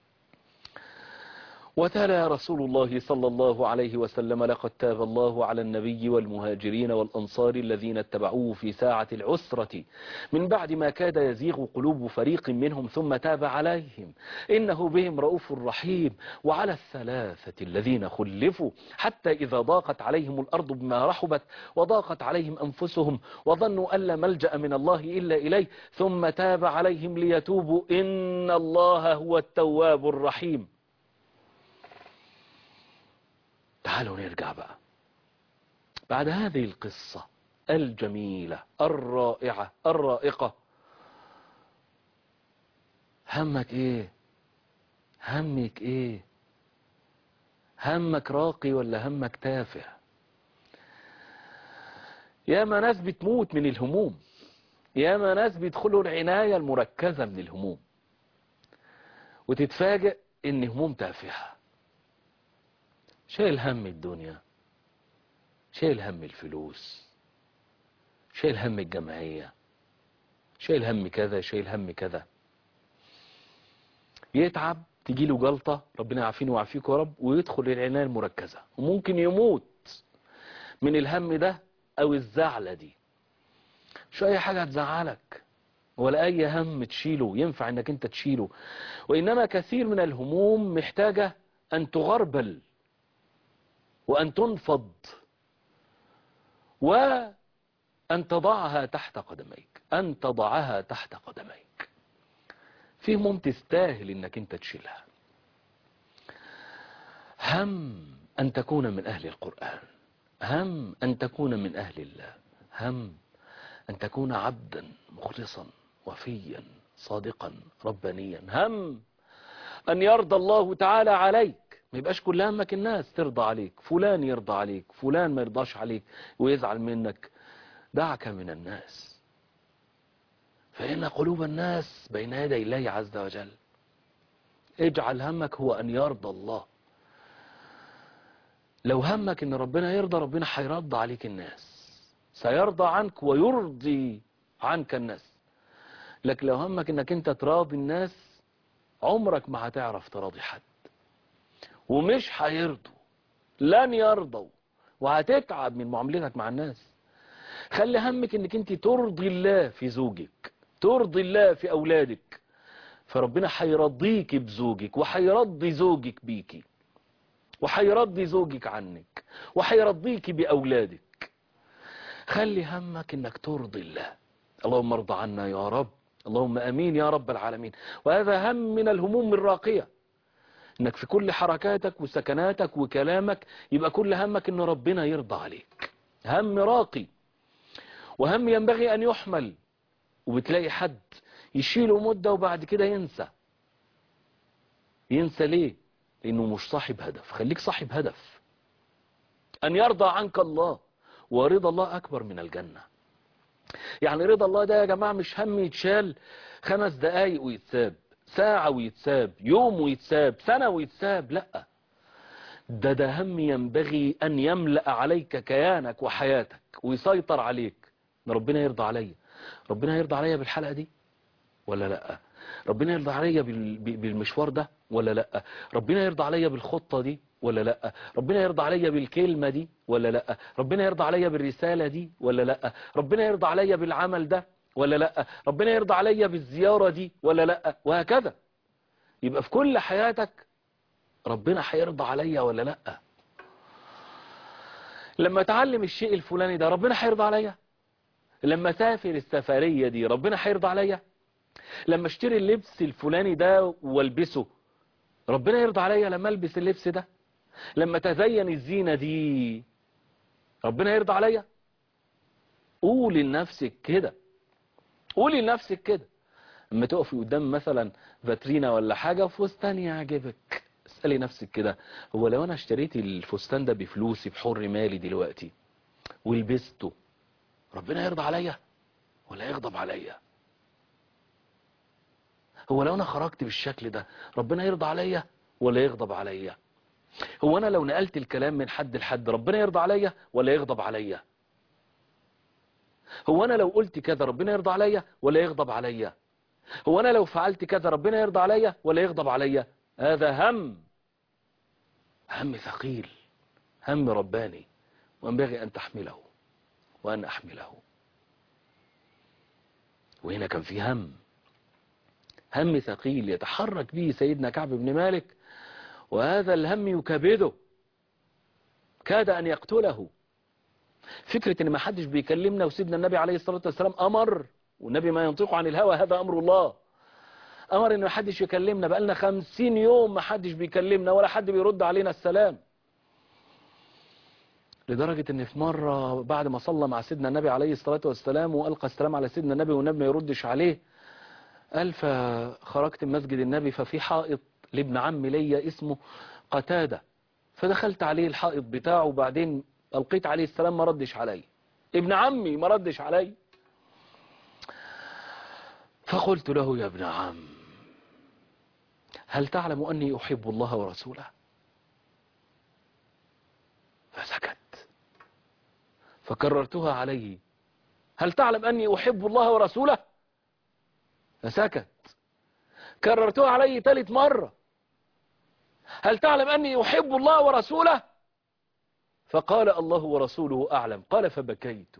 وتلا رسول الله صلى الله عليه وسلم لقد تاب الله على النبي والمهاجرين والأنصار الذين اتبعوه في ساعة العسرة من بعد ما كاد يزيغ قلوب فريق منهم ثم تاب عليهم إنه بهم رؤوف رحيم وعلى الثلاثة الذين خلفوا حتى إذا ضاقت عليهم الأرض بما رحبت وضاقت عليهم أنفسهم وظنوا أن لا ملجأ من الله إلا إليه ثم تاب عليهم ليتوبوا إن الله هو التواب الرحيم تعالوا نرجع بقى بعد هذه القصة الجميلة الرائعة الرائقة همك ايه همك ايه همك راقي ولا همك تافه ياما ناس بتموت من الهموم ياما ناس بيدخلوا العناية المركزة من الهموم وتتفاجئ ان هموم تافهه شايل هم الدنيا شايل هم الفلوس شايل هم الجمعية شايل هم كذا شايل هم كذا يتعب تجي له جلطة ربنا يعافيني ويعافيك يا رب ويدخل العناية المركزة وممكن يموت من الهم ده او الزعلة دي مش اي حاجة هتزعلك ولا اي هم تشيله ينفع انك انت تشيله وانما كثير من الهموم محتاجة ان تغربل وأن تنفض وأن تضعها تحت قدميك أن تضعها تحت قدميك في هموم تستاهل انك انت تشيلها هم ان تكون من اهل القرآن هم ان تكون من اهل الله هم ان تكون عبدا مخلصا وفيا صادقا ربانيا هم ان يرضى الله تعالى عليك ما يبقاش كل همك الناس ترضى عليك فلان يرضى عليك فلان ما يرضاش عليك ويزعل منك دعك من الناس فإن قلوب الناس بين يدي الله عز وجل اجعل همك هو أن يرضى الله لو همك أن ربنا يرضى ربنا هيرضى عليك الناس سيرضى عنك ويرضي عنك الناس لكن لو همك أنك أنت تراضي الناس عمرك ما هتعرف تراضي حد ومش هيرضوا لن يرضوا وهتتعب من معاملتك مع الناس خلي همك انك انت ترضي الله في زوجك ترضي الله في اولادك فربنا هيرضيك بزوجك وهيرضي زوجك بيكي وهيرضي زوجك عنك وهيرضيك باولادك خلي همك انك ترضي الله اللهم ارضى عنا يا رب اللهم امين يا رب العالمين وهذا هم من الهموم الراقيه انك في كل حركاتك وسكناتك وكلامك يبقى كل همك ان ربنا يرضى عليك هم راقي وهم ينبغي ان يحمل وبتلاقي حد يشيله مدة وبعد كده ينسى ينسى ليه لانه مش صاحب هدف خليك صاحب هدف ان يرضى عنك الله ورضا الله اكبر من الجنة يعني رضا الله ده يا جماعة مش هم يتشال خمس دقايق ويتساب ساعة ويتساب يوم ويتساب سنة ويتساب لا ده ده هم ينبغي أن يملأ عليك كيانك وحياتك ويسيطر عليك ان ربنا يرضى عليا ربنا يرضى عليا بالحلقة دي ولا لا ربنا يرضى عليا بال- ب- بالمشوار ده ولا لا ربنا يرضى عليا بالخطة دي ولا لا ربنا يرضى عليا بالكلمة دي ولا لا ربنا يرضى عليا بالرسالة دي ولا لا ربنا يرضى عليا بالعمل ده ولا لا ربنا يرضى عليا بالزيارة دي ولا لا وهكذا يبقى في كل حياتك ربنا هيرضى عليا ولا لا لما اتعلم الشيء الفلاني ده ربنا هيرضى عليا لما اسافر السفرية دي ربنا هيرضى عليا لما اشتري اللبس الفلاني ده والبسه ربنا يرضى عليا لما البس اللبس ده لما تزين الزينة دي ربنا يرضى عليا قولي لنفسك كده قولي لنفسك كده اما تقفي قدام مثلا فاترينا ولا حاجة فستان يعجبك اسألي نفسك كده هو لو انا اشتريت الفستان ده بفلوسي بحر مالي دلوقتي ولبسته ربنا يرضى عليا ولا يغضب عليا هو لو انا خرجت بالشكل ده ربنا يرضى عليا ولا يغضب عليا هو انا لو نقلت الكلام من حد لحد ربنا يرضى عليا ولا يغضب عليا هو انا لو قلت كذا ربنا يرضى عليا ولا يغضب عليا هو انا لو فعلت كذا ربنا يرضى عليا ولا يغضب عليا هذا هم هم ثقيل هم رباني وينبغي ان تحمله وان احمله وهنا كان في هم هم ثقيل يتحرك به سيدنا كعب بن مالك وهذا الهم يكبده كاد أن يقتله فكرة ان ما حدش بيكلمنا وسيدنا النبي عليه الصلاة والسلام أمر والنبي ما ينطق عن الهوى هذا أمر الله أمر ان ما حدش يكلمنا بقالنا خمسين يوم ما حدش بيكلمنا ولا حد بيرد علينا السلام لدرجة ان في مرة بعد ما صلى مع سيدنا النبي عليه الصلاة والسلام وألقى السلام على سيدنا النبي والنبي ما يردش عليه قال فخرجت من مسجد النبي ففي حائط لابن عم ليا اسمه قتادة فدخلت عليه الحائط بتاعه وبعدين ألقيت عليه السلام ما ردش علي ابن عمي ما ردش علي فقلت له يا ابن عم هل تعلم أني أحب الله ورسوله فسكت فكررتها عليه هل تعلم أني أحب الله ورسوله فسكت كررتها عليه ثالث مرة هل تعلم أني أحب الله ورسوله فقال الله ورسوله أعلم قال فبكيت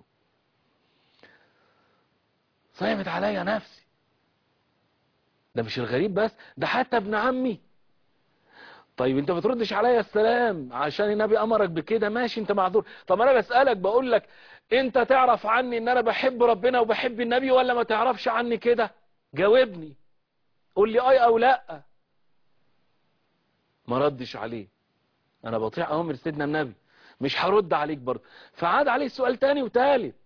صيمت علي نفسي ده مش الغريب بس ده حتى ابن عمي طيب انت بتردش عليا السلام عشان النبي امرك بكده ماشي انت معذور طب انا بسألك بقول لك انت تعرف عني ان انا بحب ربنا وبحب النبي ولا ما تعرفش عني كده جاوبني قول لي اي او لا ما ردش عليه انا بطيع اوامر سيدنا النبي مش هرد عليك برضه فعاد عليه سؤال تاني وتالت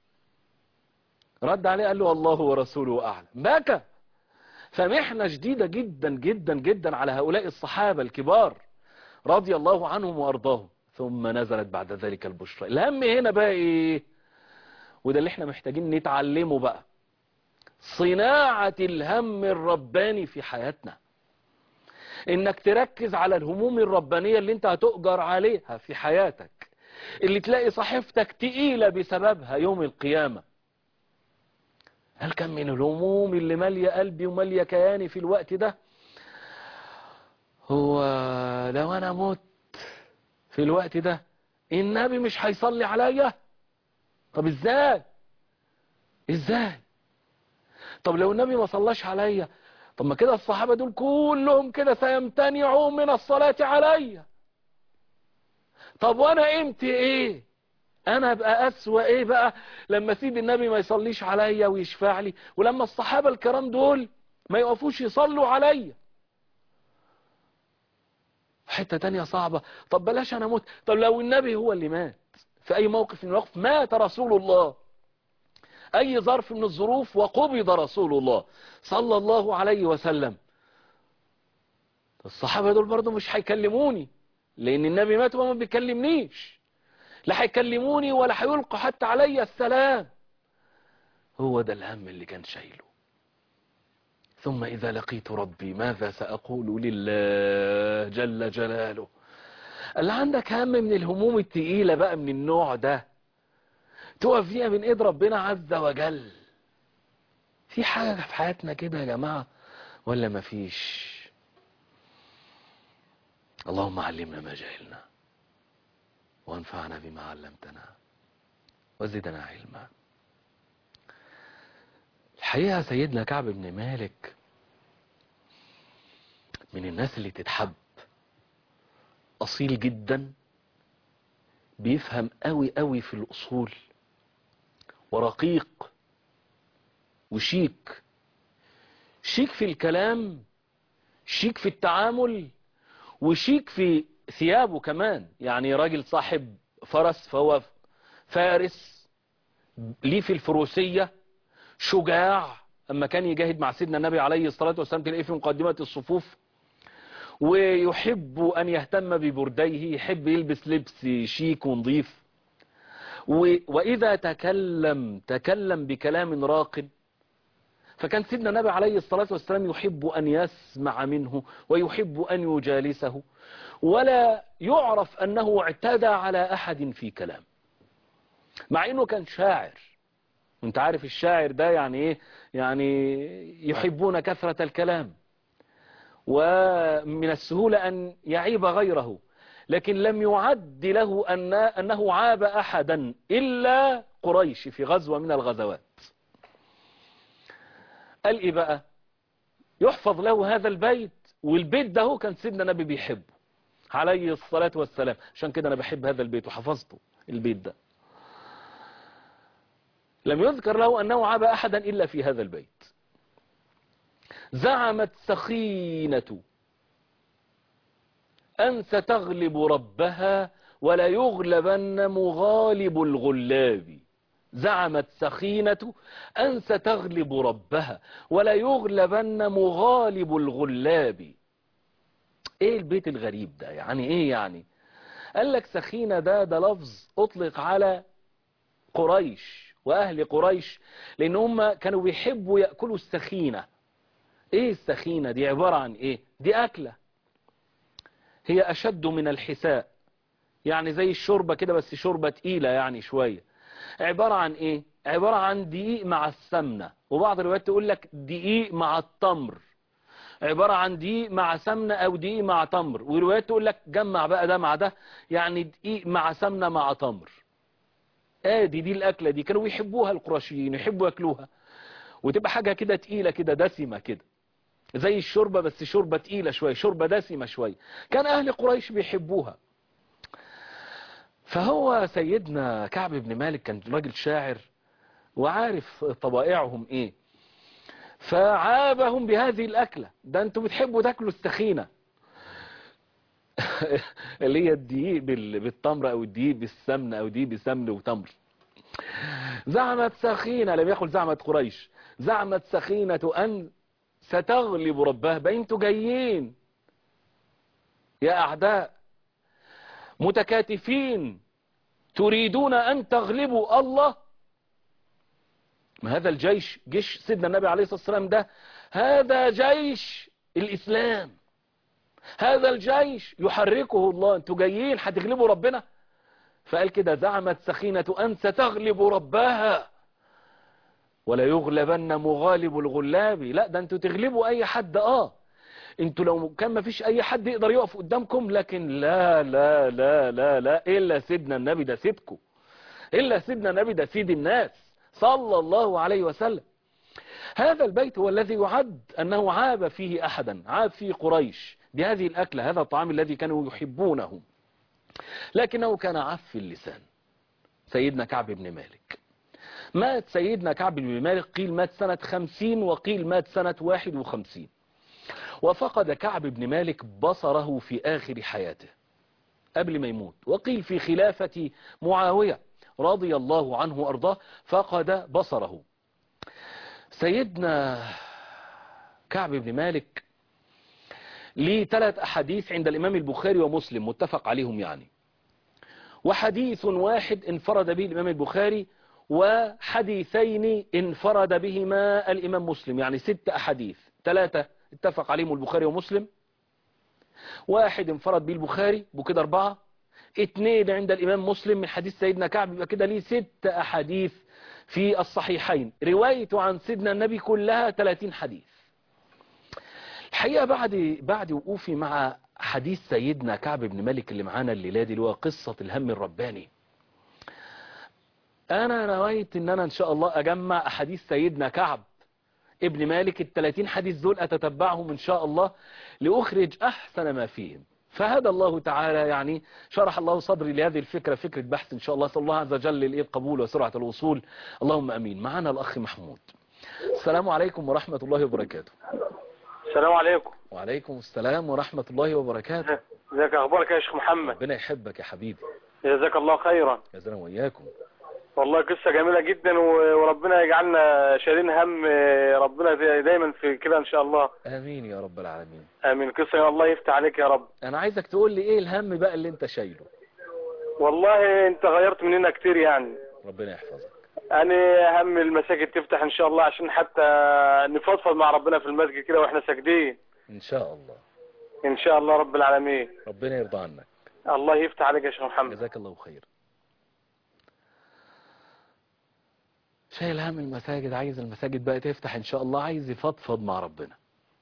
رد عليه قال له الله ورسوله اعلم بكى فمحنة شديدة جدا جدا جدا على هؤلاء الصحابة الكبار رضي الله عنهم وارضاهم ثم نزلت بعد ذلك البشرى الهم هنا بقى ايه وده اللي احنا محتاجين نتعلمه بقى صناعة الهم الرباني في حياتنا انك تركز على الهموم الربانية اللي انت هتؤجر عليها في حياتك اللي تلاقي صحيفتك تقيلة بسببها يوم القيامة هل كان من الهموم اللي مالية قلبي ومالية كياني في الوقت ده هو لو انا مت في الوقت ده النبي مش هيصلي عليا طب ازاي ازاي طب لو النبي ما صلاش عليا طب ما كده الصحابة دول كلهم كده سيمتنعوا من الصلاة عليا طب وانا قيمتي ايه انا ابقى اسوأ ايه بقى لما سيد النبي ما يصليش عليا ويشفع لي ولما الصحابة الكرام دول ما يقفوش يصلوا عليا حتة تانية صعبة طب بلاش انا موت طب لو النبي هو اللي مات في اي موقف من المواقف مات رسول الله اي ظرف من الظروف وقبض رسول الله صلى الله عليه وسلم الصحابة دول برضو مش هيكلموني لان النبي مات وما بيكلمنيش لا هيكلموني ولا هيلقوا حتى علي السلام هو ده الهم اللي كان شايله ثم إذا لقيت ربي ماذا سأقول لله جل جلاله اللي عندك هم من الهموم التقيلة بقى من النوع ده تقف فيها من ايد ربنا عز وجل في حاجة في حياتنا كده يا جماعة ولا مفيش اللهم علمنا ما جهلنا وانفعنا بما علمتنا وزدنا علما الحقيقة سيدنا كعب بن مالك من الناس اللي تتحب أصيل جدا بيفهم قوي قوي في الأصول ورقيق وشيك شيك في الكلام شيك في التعامل وشيك في ثيابه كمان يعني راجل صاحب فرس فهو فارس ليه في الفروسية شجاع اما كان يجاهد مع سيدنا النبي عليه الصلاة والسلام تلاقيه في مقدمة الصفوف ويحب أن يهتم ببرديه يحب يلبس لبس شيك ونظيف وإذا تكلم تكلم بكلام راق فكان سيدنا النبي عليه الصلاة والسلام يحب أن يسمع منه ويحب أن يجالسه ولا يعرف أنه اعتدى على أحد في كلام مع أنه كان شاعر انت عارف الشاعر ده يعني ايه يعني يحبون كثرة الكلام ومن السهولة أن يعيب غيره لكن لم يعد له أن أنه عاب أحدا إلا قريش في غزوة من الغزوات قال إيه بقى يحفظ له هذا البيت والبيت ده هو كان سيدنا نبي بيحبه عليه الصلاة والسلام عشان كده أنا بحب هذا البيت وحفظته البيت ده لم يذكر له أنه عاب أحدا إلا في هذا البيت زعمت سخينة أن ستغلب ربها ولا يغلبن مغالب الغلاب زعمت سخينة أن ستغلب ربها ولا يغلبن مغالب الغلاب ايه البيت الغريب ده يعني ايه يعني قال لك سخينة ده ده لفظ اطلق على قريش واهل قريش لان هم كانوا بيحبوا يأكلوا السخينة ايه السخينة دي عبارة عن ايه دي اكلة هي اشد من الحساء يعني زي الشوربة كده بس شوربة تقيلة يعني شوية عبارة عن ايه عبارة عن دقيق مع السمنة وبعض الروايات تقول لك دقيق مع التمر عبارة عن دقيق مع سمنة او دقيق مع تمر وروايات تقول لك جمع بقى ده مع ده يعني دقيق مع سمنة مع تمر ادي دي الاكلة دي كانوا يحبوها القرشيين يحبوا ياكلوها وتبقى حاجة كده تقيلة كده دسمة كده زي الشوربة بس شوربة تقيلة شوية شوربة دسمة شوية كان اهل قريش بيحبوها فهو سيدنا كعب بن مالك كان راجل شاعر وعارف طبائعهم ايه فعابهم بهذه الأكلة ده انتوا بتحبوا تاكلوا السخينة اللي هي الدقيق بال- بالتمر او الدقيق بالسمن او دقيق بسمن وتمر زعمت سخينة لم يقل زعمت قريش زعمت سخينة أن ستغلب ربها بقى انتوا جايين يا أعداء متكاتفين تريدون أن تغلبوا الله ما هذا الجيش جيش سيدنا النبي عليه الصلاة والسلام ده هذا جيش الإسلام هذا الجيش يحركه الله انتوا جايين هتغلبوا ربنا فقال كده زعمت سخينة أن ستغلب ربها ولا يغلبن مغالب الغلاب لا ده انتوا تغلبوا اي حد اه انتوا لو كان ما فيش اي حد يقدر يقف قدامكم لكن لا لا لا لا لا الا سيدنا النبي ده سيدكم الا سيدنا النبي ده سيد الناس صلى الله عليه وسلم هذا البيت هو الذي يعد انه عاب فيه احدا عاب فيه قريش بهذه الاكله هذا الطعام الذي كانوا يحبونه لكنه كان عف اللسان سيدنا كعب بن مالك مات سيدنا كعب بن مالك قيل مات سنة خمسين وقيل مات سنة واحد وخمسين وفقد كعب بن مالك بصره في آخر حياته قبل ما يموت وقيل في خلافة معاوية رضي الله عنه وأرضاه فقد بصره سيدنا كعب بن مالك ليه ثلاث أحاديث عند الإمام البخاري ومسلم متفق عليهم يعني وحديث واحد انفرد به الإمام البخاري وحديثين انفرد بهما الإمام مسلم يعني ست أحاديث ثلاثة اتفق عليهم البخاري ومسلم واحد انفرد به البخاري بكده أربعة اثنين عند الإمام مسلم من حديث سيدنا كعب يبقى كده ليه ست أحاديث في الصحيحين روايته عن سيدنا النبي كلها 30 حديث الحقيقة بعد بعد وقوفي مع حديث سيدنا كعب بن مالك اللي معانا الليلة دي اللي هو قصة الهم الرباني انا نويت ان انا ان شاء الله اجمع احاديث سيدنا كعب ابن مالك الثلاثين حديث دول اتتبعهم ان شاء الله لاخرج احسن ما فيهم فهدى الله تعالى يعني شرح الله صدري لهذه الفكرة فكرة بحث ان شاء الله صلى الله عز وجل لإيه القبول وسرعة الوصول اللهم امين معنا الاخ محمود السلام عليكم ورحمة الله وبركاته السلام عليكم وعليكم السلام ورحمة الله وبركاته ازيك اخبارك يا شيخ محمد ربنا يحبك يا حبيبي جزاك الله خيرا جزانا وإياكم والله قصة جميلة جدا و- وربنا يجعلنا شايلين هم ربنا دي- دايما في كده ان شاء الله امين يا رب العالمين امين قصة يا الله يفتح عليك يا رب انا عايزك تقول لي ايه الهم بقى اللي انت شايله والله انت غيرت مننا كتير يعني ربنا يحفظك انا هم المساجد تفتح ان شاء الله عشان حتى نفضفض مع ربنا في المسجد كده واحنا ساجدين ان شاء الله ان شاء الله رب العالمين ربنا يرضى عنك الله يفتح عليك يا شيخ محمد جزاك الله خير شايل هم المساجد عايز المساجد بقى تفتح ان شاء الله عايز يفضفض مع ربنا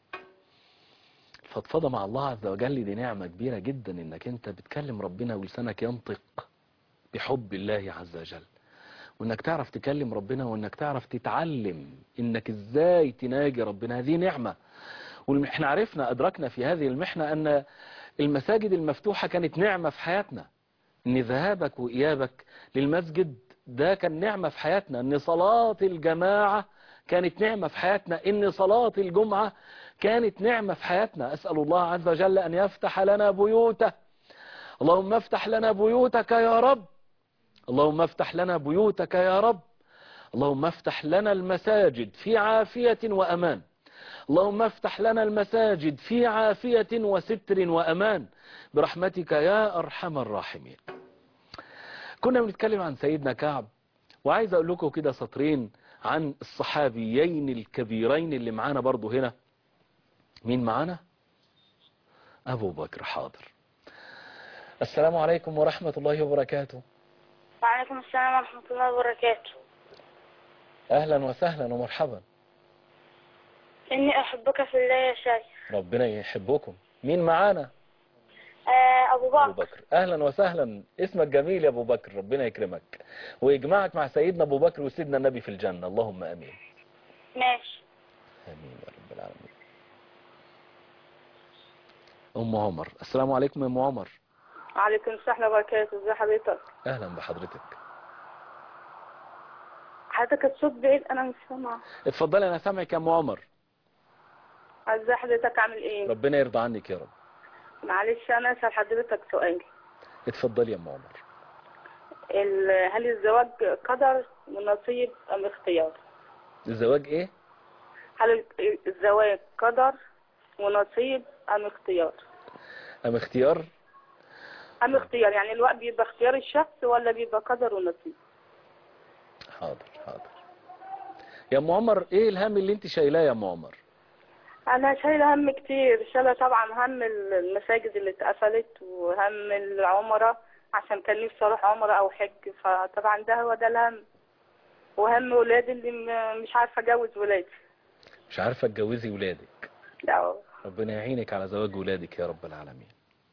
الفضفضة مع الله عز وجل دي نعمة كبيرة جدا انك انت بتكلم ربنا ولسانك ينطق بحب الله عز وجل وانك تعرف تكلم ربنا وانك تعرف تتعلم انك ازاي تناجي ربنا هذه نعمة واحنا عرفنا ادركنا في هذه المحنة ان المساجد المفتوحة كانت نعمة في حياتنا ان ذهابك وايابك للمسجد ده كان نعمة في حياتنا ان صلاة الجماعة كانت نعمة في حياتنا ان صلاة الجمعة كانت نعمة في حياتنا اسأل الله عز وجل ان يفتح لنا بيوته اللهم افتح لنا بيوتك يا رب اللهم افتح لنا بيوتك يا رب اللهم افتح لنا المساجد في عافية وأمان اللهم افتح لنا المساجد في عافية وستر وأمان برحمتك يا أرحم الراحمين كنا بنتكلم عن سيدنا كعب وعايز أقول لكم كده سطرين عن الصحابيين الكبيرين اللي معانا برضو هنا مين معانا أبو بكر حاضر السلام عليكم ورحمة الله وبركاته وعليكم السلام ورحمة الله وبركاته أهلا وسهلا ومرحبا إني أحبك في الله يا شيخ ربنا يحبكم مين معانا آه أبو أبو بكر بكر أهلا وسهلا اسمك جميل يا أبو بكر ربنا يكرمك ويجمعك مع سيدنا أبو بكر وسيدنا النبي في الجنة اللهم أمين ماشي آمين يا رب العالمين أم عمر السلام عليكم يا أم عمر وعليكم السلام وبركاته ازي حضرتك أهلا بحضرتك حضرتك الصوت بعيد انا مش سامعه اتفضلي انا سامعك يا ام عمر ازي حضرتك عامل ايه ربنا يرضى عنك يا رب معلش انا اسال حضرتك سؤال اتفضلي يا ام عمر ال- هل الزواج قدر ونصيب ام اختيار الزواج ايه هل ال- الزواج قدر ونصيب ام اختيار ام اختيار ام اختيار يعني الوقت بيبقى اختيار الشخص ولا بيبقى قدر ونصيب حاضر حاضر يا ام عمر ايه الهم اللي انت شايلاه يا ام عمر انا شايله هم كتير شايله طبعا هم المساجد اللي اتقفلت وهم العمره عشان كان نفسي اروح عمره او حج فطبعا ده هو ده الهم وهم ولادي اللي م- مش عارفه اجوز ولادي مش عارفه تجوزي ولادك لا ربنا يعينك على زواج ولادك يا رب العالمين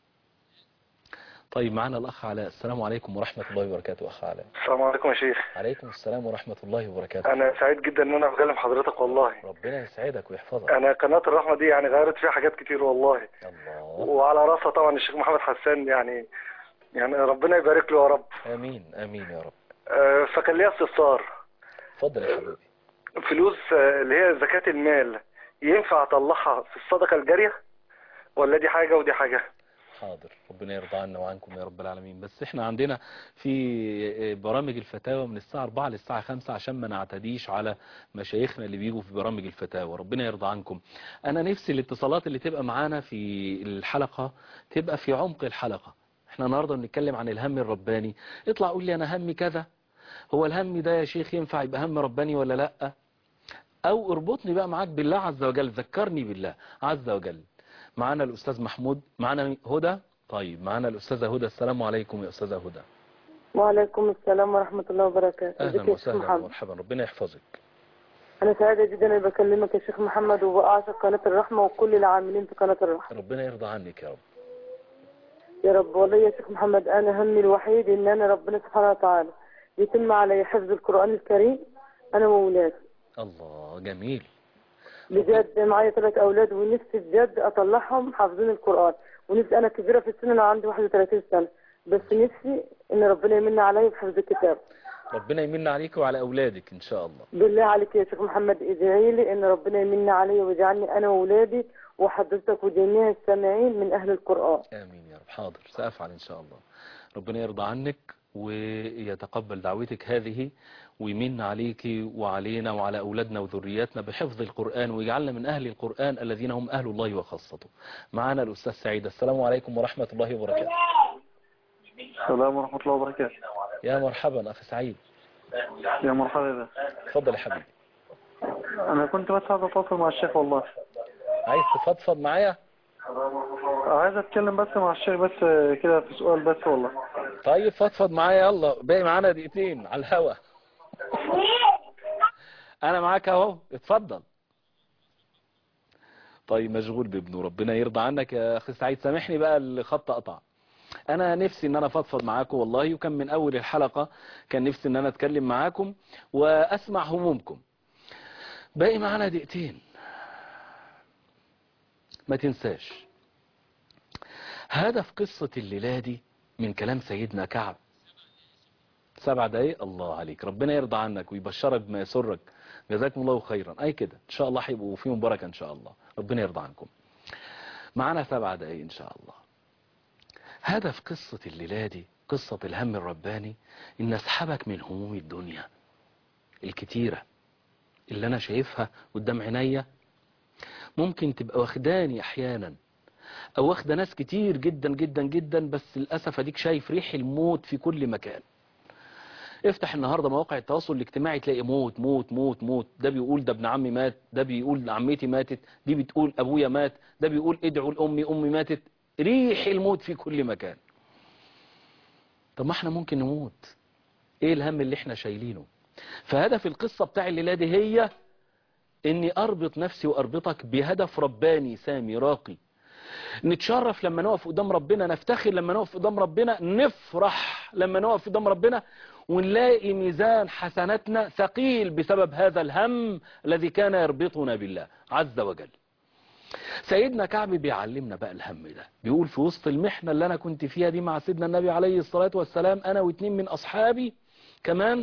طيب معنا الاخ علاء السلام عليكم ورحمه الله وبركاته اخ علاء السلام عليكم يا شيخ عليكم السلام ورحمه الله وبركاته انا سعيد جدا ان انا بكلم حضرتك والله ربنا يسعدك ويحفظك انا قناه الرحمه دي يعني غيرت فيها حاجات كتير والله الله وعلى راسها طبعا الشيخ محمد حسان يعني يعني ربنا يبارك له يا رب امين امين يا رب آه، فكان ليا استفسار اتفضل يا حبيبي فلوس آه، اللي هي زكاة المال ينفع اطلعها في الصدقة الجارية ولا دي حاجة ودي حاجة حاضر ربنا يرضى عنا وعنكم يا رب العالمين بس احنا عندنا في برامج الفتاوى من الساعة 4 للساعة 5 عشان ما نعتديش على مشايخنا اللي بيجوا في برامج الفتاوى ربنا يرضى عنكم انا نفسي الاتصالات اللي تبقى معانا في الحلقة تبقى في عمق الحلقة احنا النهاردة بنتكلم عن الهم الرباني اطلع قول لي انا همي كذا هو الهم ده يا شيخ ينفع يبقى هم رباني ولا لا او اربطني بقى معاك بالله عز وجل ذكرني بالله عز وجل معانا الأستاذ محمود معانا هدى طيب معانا الأستاذة هدى السلام عليكم يا أستاذة هدى وعليكم السلام ورحمة الله وبركاته أهلا ازيك يا شيخ وسهلا محمد مرحبا ربنا يحفظك أنا سعيدة جدا إني بكلمك يا شيخ محمد وبأعشق قناة الرحمة وكل العاملين في قناة الرحمة ربنا يرضى عنك يا رب يا رب والله يا شيخ محمد أنا همي الوحيد إن أنا ربنا سبحانه وتعالى يتم علي حفظ القرآن الكريم أنا وولادي الله جميل بجد معايا ثلاث أولاد ونفسي بجد أطلعهم حافظين القرآن ونفسي أنا كبيرة في السن أنا عندي 31 سنة بس نفسي إن ربنا يمن علي بحفظ الكتاب ربنا يمن عليك وعلى أولادك إن شاء الله بالله عليك يا شيخ محمد ادعي لي ان ربنا يمن علي ويجعلني انا واولادي وحضرتك وجميع السامعين من اهل القران آمين يا رب حاضر سأفعل إن شاء الله ربنا يرضى عنك ويتقبل دعوتك هذه ويمن عليك وعلينا وعلى أولادنا وذرياتنا بحفظ القرآن ويجعلنا من أهل القرآن الذين هم أهل الله وخاصته معنا الأستاذ سعيد السلام عليكم ورحمة الله وبركاته السلام ورحمة الله وبركاته يا مرحبا أخي سعيد يا مرحبا اتفضل يا حبيبي أنا كنت بس عايز أتواصل مع الشيخ والله عايز تفضفض معايا عايز أتكلم بس مع الشيخ بس كده في سؤال بس والله طيب فضفض معايا يلا باقي معانا دقيقتين على الهوا انا معاك اهو اتفضل طيب مشغول بابنه ربنا يرضى عنك يا اخي سعيد سامحني بقى الخط قطع انا نفسي ان انا فضفض معاكم والله وكان من اول الحلقة كان نفسي ان انا اتكلم معاكم واسمع همومكم باقي معانا دقيقتين ما تنساش هدف قصة الليلة دي من كلام سيدنا كعب سبع دقايق الله عليك ربنا يرضى عنك ويبشرك بما يسرك جزاكم الله خيرا اي كده ان شاء الله هيبقوا فيهم بركة ان شاء الله ربنا يرضى عنكم معنا سبع دقايق ان شاء الله هدف قصة الليلة دي قصة الهم الرباني ان اسحبك من هموم الدنيا الكتيرة اللي انا شايفها قدام عينيا ممكن تبقى واخداني احيانا او واخده ناس كتير جدا جدا جدا بس للاسف اديك شايف ريح الموت في كل مكان افتح النهارده مواقع التواصل الاجتماعي تلاقي موت موت موت موت ده بيقول ده ابن عمي مات ده بيقول عمتي ماتت دي بتقول ابويا مات ده بيقول ادعوا لامي امي ماتت ريح الموت في كل مكان طب ما احنا ممكن نموت ايه الهم اللي احنا شايلينه فهدف القصة بتاع الليلة دي هي اني اربط نفسي واربطك بهدف رباني سامي راقي نتشرف لما نقف قدام ربنا نفتخر لما نقف قدام ربنا نفرح لما نقف قدام ربنا ونلاقي ميزان حسناتنا ثقيل بسبب هذا الهم الذي كان يربطنا بالله عز وجل سيدنا كعب بيعلمنا بقى الهم ده بيقول في وسط المحنة اللي أنا كنت فيها دي مع سيدنا النبي عليه الصلاة والسلام أنا واتنين من أصحابي كمان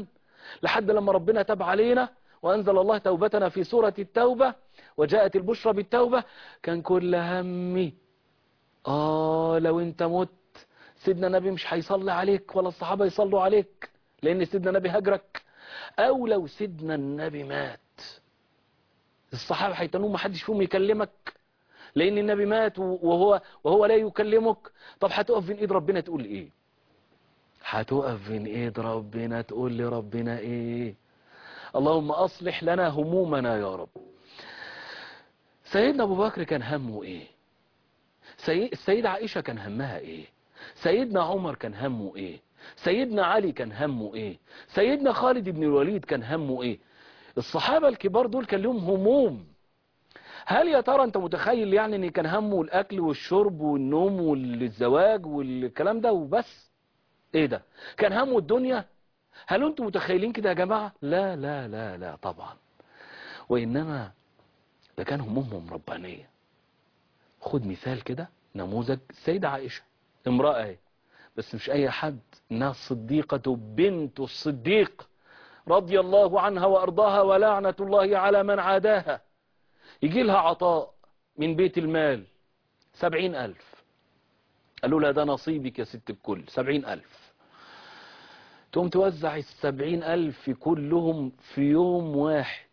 لحد لما ربنا تاب علينا وأنزل الله توبتنا في سورة التوبة وجاءت البشرى بالتوبة كان كل همي آه لو أنت مت سيدنا نبي مش هيصلي عليك ولا الصحابة يصلوا عليك لأن سيدنا نبي هجرك أو لو سيدنا النبي مات الصحابة هيتنوا ما حدش فيهم يكلمك لأن النبي مات وهو وهو لا يكلمك طب هتقف بين إيد ربنا تقول إيه هتقف بين إيد ربنا تقول لربنا إيه اللهم أصلح لنا همومنا يا رب سيدنا أبو بكر كان همه إيه سي... السيدة عائشة كان همها إيه سيدنا عمر كان همه إيه سيدنا علي كان همه إيه سيدنا خالد بن الوليد كان همه إيه الصحابة الكبار دول كان لهم هموم هل يا ترى انت متخيل يعني ان كان همه الاكل والشرب والنوم والزواج والكلام ده وبس ايه ده كان همه الدنيا هل انتم متخيلين كده يا جماعة لا لا لا لا طبعا وانما ده كان همومهم ربانية خد مثال كده نموذج السيدة عائشة امرأة اهي بس مش اي حد انها الصديقة بنت الصديق رضي الله عنها وارضاها ولعنة الله على من عاداها يجي لها عطاء من بيت المال سبعين ألف قالوا لها ده نصيبك يا ست الكل سبعين ألف تقوم توزع السبعين ألف كلهم في يوم واحد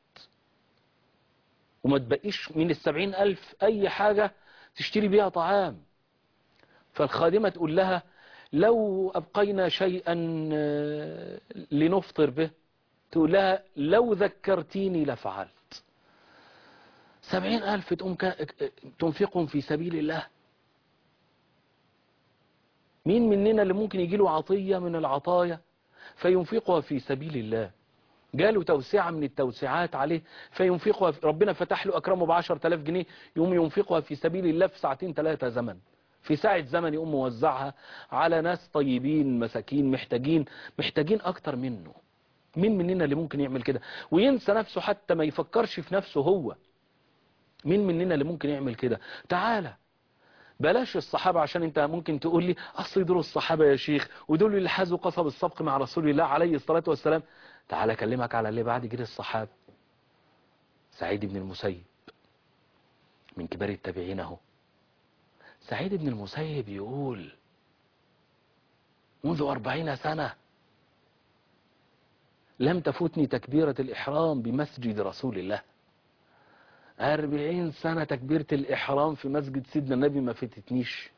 وما تبقيش من السبعين ألف أي حاجة تشتري بيها طعام فالخادمة تقول لها لو أبقينا شيئا لنفطر به تقول لها لو ذكرتيني لفعلت سبعين ألف تنفقهم في سبيل الله مين مننا اللي ممكن يجيله عطية من العطايا فينفقها في سبيل الله جاله توسعة من التوسعات عليه فينفقها في ربنا فتح له أكرمه بعشر تلاف جنيه يقوم ينفقها في سبيل الله في ساعتين ثلاثة زمن في ساعة زمن يقوم موزعها على ناس طيبين مساكين محتاجين محتاجين أكتر منه مين مننا اللي ممكن يعمل كده وينسى نفسه حتى ما يفكرش في نفسه هو مين مننا اللي ممكن يعمل كده تعالى بلاش الصحابة عشان انت ممكن تقول لي اصل دول الصحابة يا شيخ ودول اللي حازوا قصب السبق مع رسول الله عليه الصلاة والسلام تعالى اكلمك على اللي بعد كده الصحابة سعيد بن المسيب من كبار التابعين اهو سعيد بن المسيب يقول منذ أربعين سنة لم تفوتني تكبيرة الإحرام بمسجد رسول الله أربعين سنة تكبيرة الإحرام في مسجد سيدنا النبي ما فتتنيش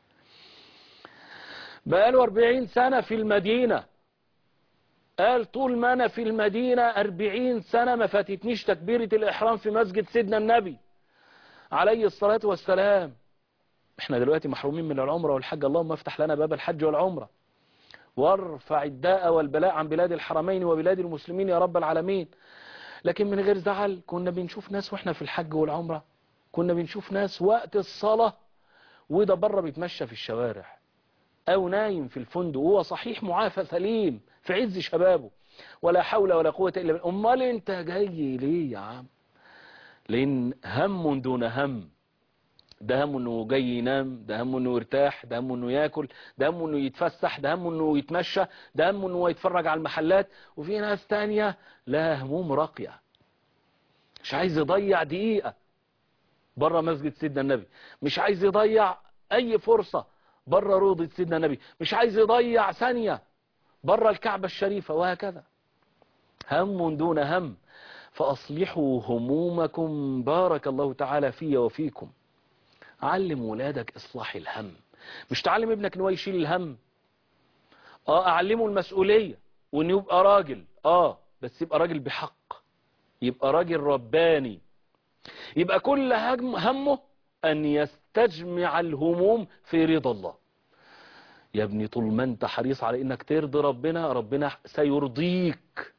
بقاله أربعين سنة في المدينة قال طول ما أنا في المدينة أربعين سنة ما فاتتنيش تكبيرة الإحرام في مسجد سيدنا النبي عليه الصلاة والسلام احنا دلوقتي محرومين من العمرة والحج اللهم افتح لنا باب الحج والعمرة وارفع الداء والبلاء عن بلاد الحرمين وبلاد المسلمين يا رب العالمين لكن من غير زعل كنا بنشوف ناس واحنا في الحج والعمرة كنا بنشوف ناس وقت الصلاة وده بره بيتمشى في الشوارع او نايم في الفندق وهو صحيح معافى سليم في عز شبابه ولا حول ولا قوة الا بالله امال انت جاي ليه يا عم لان هم دون هم ده همه انه جاي ينام ده همه انه يرتاح ده همه انه ياكل ده همه انه يتفسح ده همه انه يتمشى ده همه انه يتفرج على المحلات وفي ناس تانية لها هموم راقية مش عايز يضيع دقيقة بره مسجد سيدنا النبي مش عايز يضيع اي فرصة بره روضة سيدنا النبي مش عايز يضيع ثانية بره الكعبة الشريفة وهكذا هم دون هم فأصلحوا همومكم بارك الله تعالى في وفيكم علم ولادك إصلاح الهم مش تعلم ابنك ان هو يشيل الهم اه اعلمه المسؤولية وانه يبقى راجل اه بس يبقى راجل بحق يبقى راجل رباني يبقى كل همه ان يستجمع الهموم في رضا الله يا ابني طول ما انت حريص على انك ترضي ربنا ربنا سيرضيك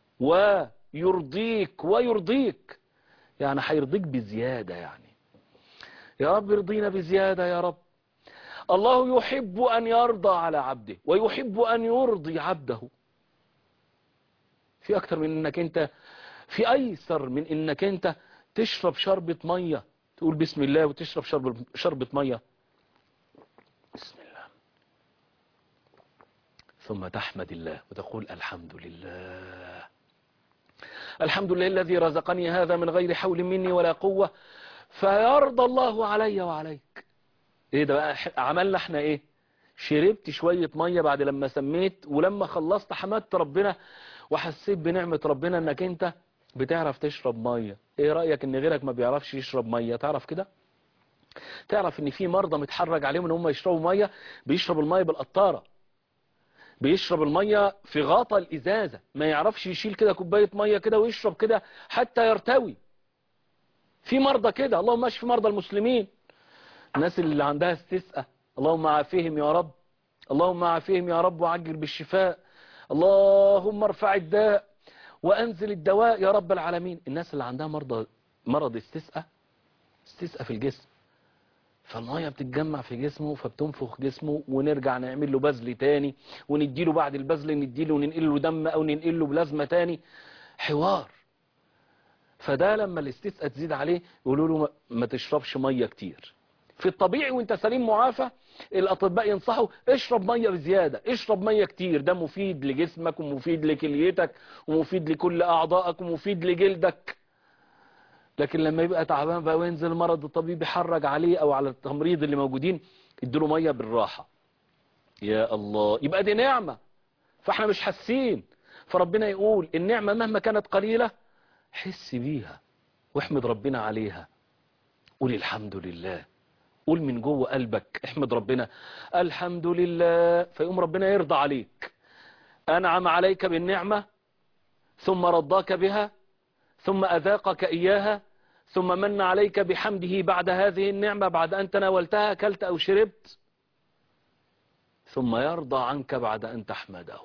ويرضيك ويرضيك يعني هيرضيك بزيادة يعني يا رب ارضينا بزيادة يا رب الله يحب أن يرضى على عبده ويحب أن يرضي عبده في أكتر من أنك أنت في أيسر من أنك أنت تشرب شربة مية تقول بسم الله وتشرب شرب شربة مية بسم الله ثم تحمد الله وتقول الحمد لله الحمد لله الذي رزقني هذا من غير حول مني ولا قوة فيرضى الله علي وعليك ايه ده بقى عملنا احنا ايه شربت شوية مية بعد لما سميت ولما خلصت حمدت ربنا وحسيت بنعمة ربنا انك انت بتعرف تشرب مية ايه رأيك ان غيرك ما بيعرفش يشرب مية تعرف كده تعرف ان في مرضى متحرج عليهم ان هم يشربوا مية بيشرب المية بالقطارة بيشرب المية في غطا الازازة ما يعرفش يشيل كده كوباية مية كده ويشرب كده حتى يرتوي في مرضى كده اللهم اشف مرضى المسلمين الناس اللي عندها استسقى اللهم عافيهم يا رب اللهم عافيهم يا رب وعجل بالشفاء اللهم ارفع الداء وانزل الدواء يا رب العالمين الناس اللي عندها مرضى مرض استسقى استسقى في الجسم فالميه بتتجمع في جسمه فبتنفخ جسمه ونرجع نعمل له بذل تاني ونديله بعد البذل نديله وننقل له دم او ننقل له بلازمه تاني حوار فده لما الاستسقى تزيد عليه يقولوا له ما تشربش ميه كتير في الطبيعي وانت سليم معافى الاطباء ينصحوا اشرب ميه بزياده اشرب ميه كتير ده مفيد لجسمك ومفيد لكليتك ومفيد لكل اعضائك ومفيد لجلدك لكن لما يبقى تعبان بقى وينزل مرض الطبيب يحرج عليه او على التمريض اللي موجودين يديله ميه بالراحه يا الله يبقى دي نعمه فاحنا مش حاسين فربنا يقول النعمه مهما كانت قليله حس بيها واحمد ربنا عليها قول الحمد لله قول من جوه قلبك احمد ربنا الحمد لله فيقوم ربنا يرضى عليك أنعم عليك بالنعمة ثم رضاك بها ثم أذاقك إياها ثم من عليك بحمده بعد هذه النعمة بعد أن تناولتها أكلت أو شربت ثم يرضى عنك بعد أن تحمده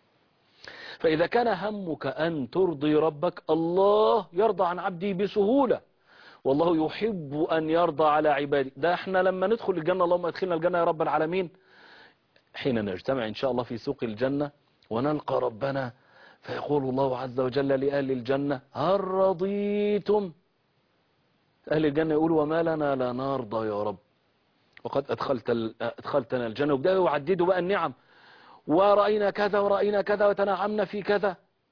فإذا كان همك أن ترضي ربك الله يرضى عن عبده بسهولة والله يحب أن يرضى على عباده ده احنا لما ندخل الجنة اللهم ادخلنا الجنة يا رب العالمين حين نجتمع إن شاء الله في سوق الجنة ونلقى ربنا فيقول الله عز وجل لأهل الجنة هل رضيتم أهل الجنة يقولوا وما لنا لا نرضى يا رب وقد أدخلت أدخلتنا الجنة وبدأوا يعددوا بقى النعم ورأينا كذا ورأينا كذا وتنعمنا في كذا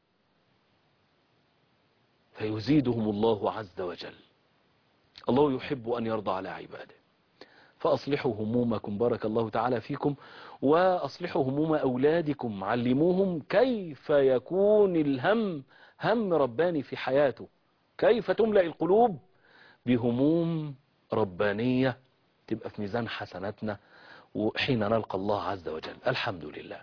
فيزيدهم الله عز وجل الله يحب أن يرضى على عباده فأصلحوا همومكم بارك الله تعالى فيكم وأصلحوا هموم أولادكم علموهم كيف يكون الهم هم رباني في حياته كيف تملأ القلوب بهموم ربانية تبقى في ميزان حسناتنا وحين نلقى الله عز وجل الحمد لله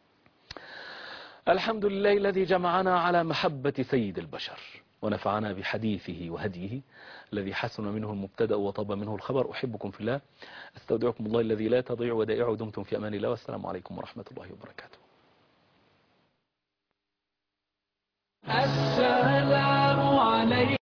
الحمد لله الذي جمعنا على محبة سيد البشر ونفعنا بحديثه وهديه الذي حسن منه المبتدأ وطاب منه الخبر أحبكم في الله استودعكم الله الذي لا تضيع ودائعه دمتم في أمان الله والسلام عليكم ورحمة الله وبركاته السلام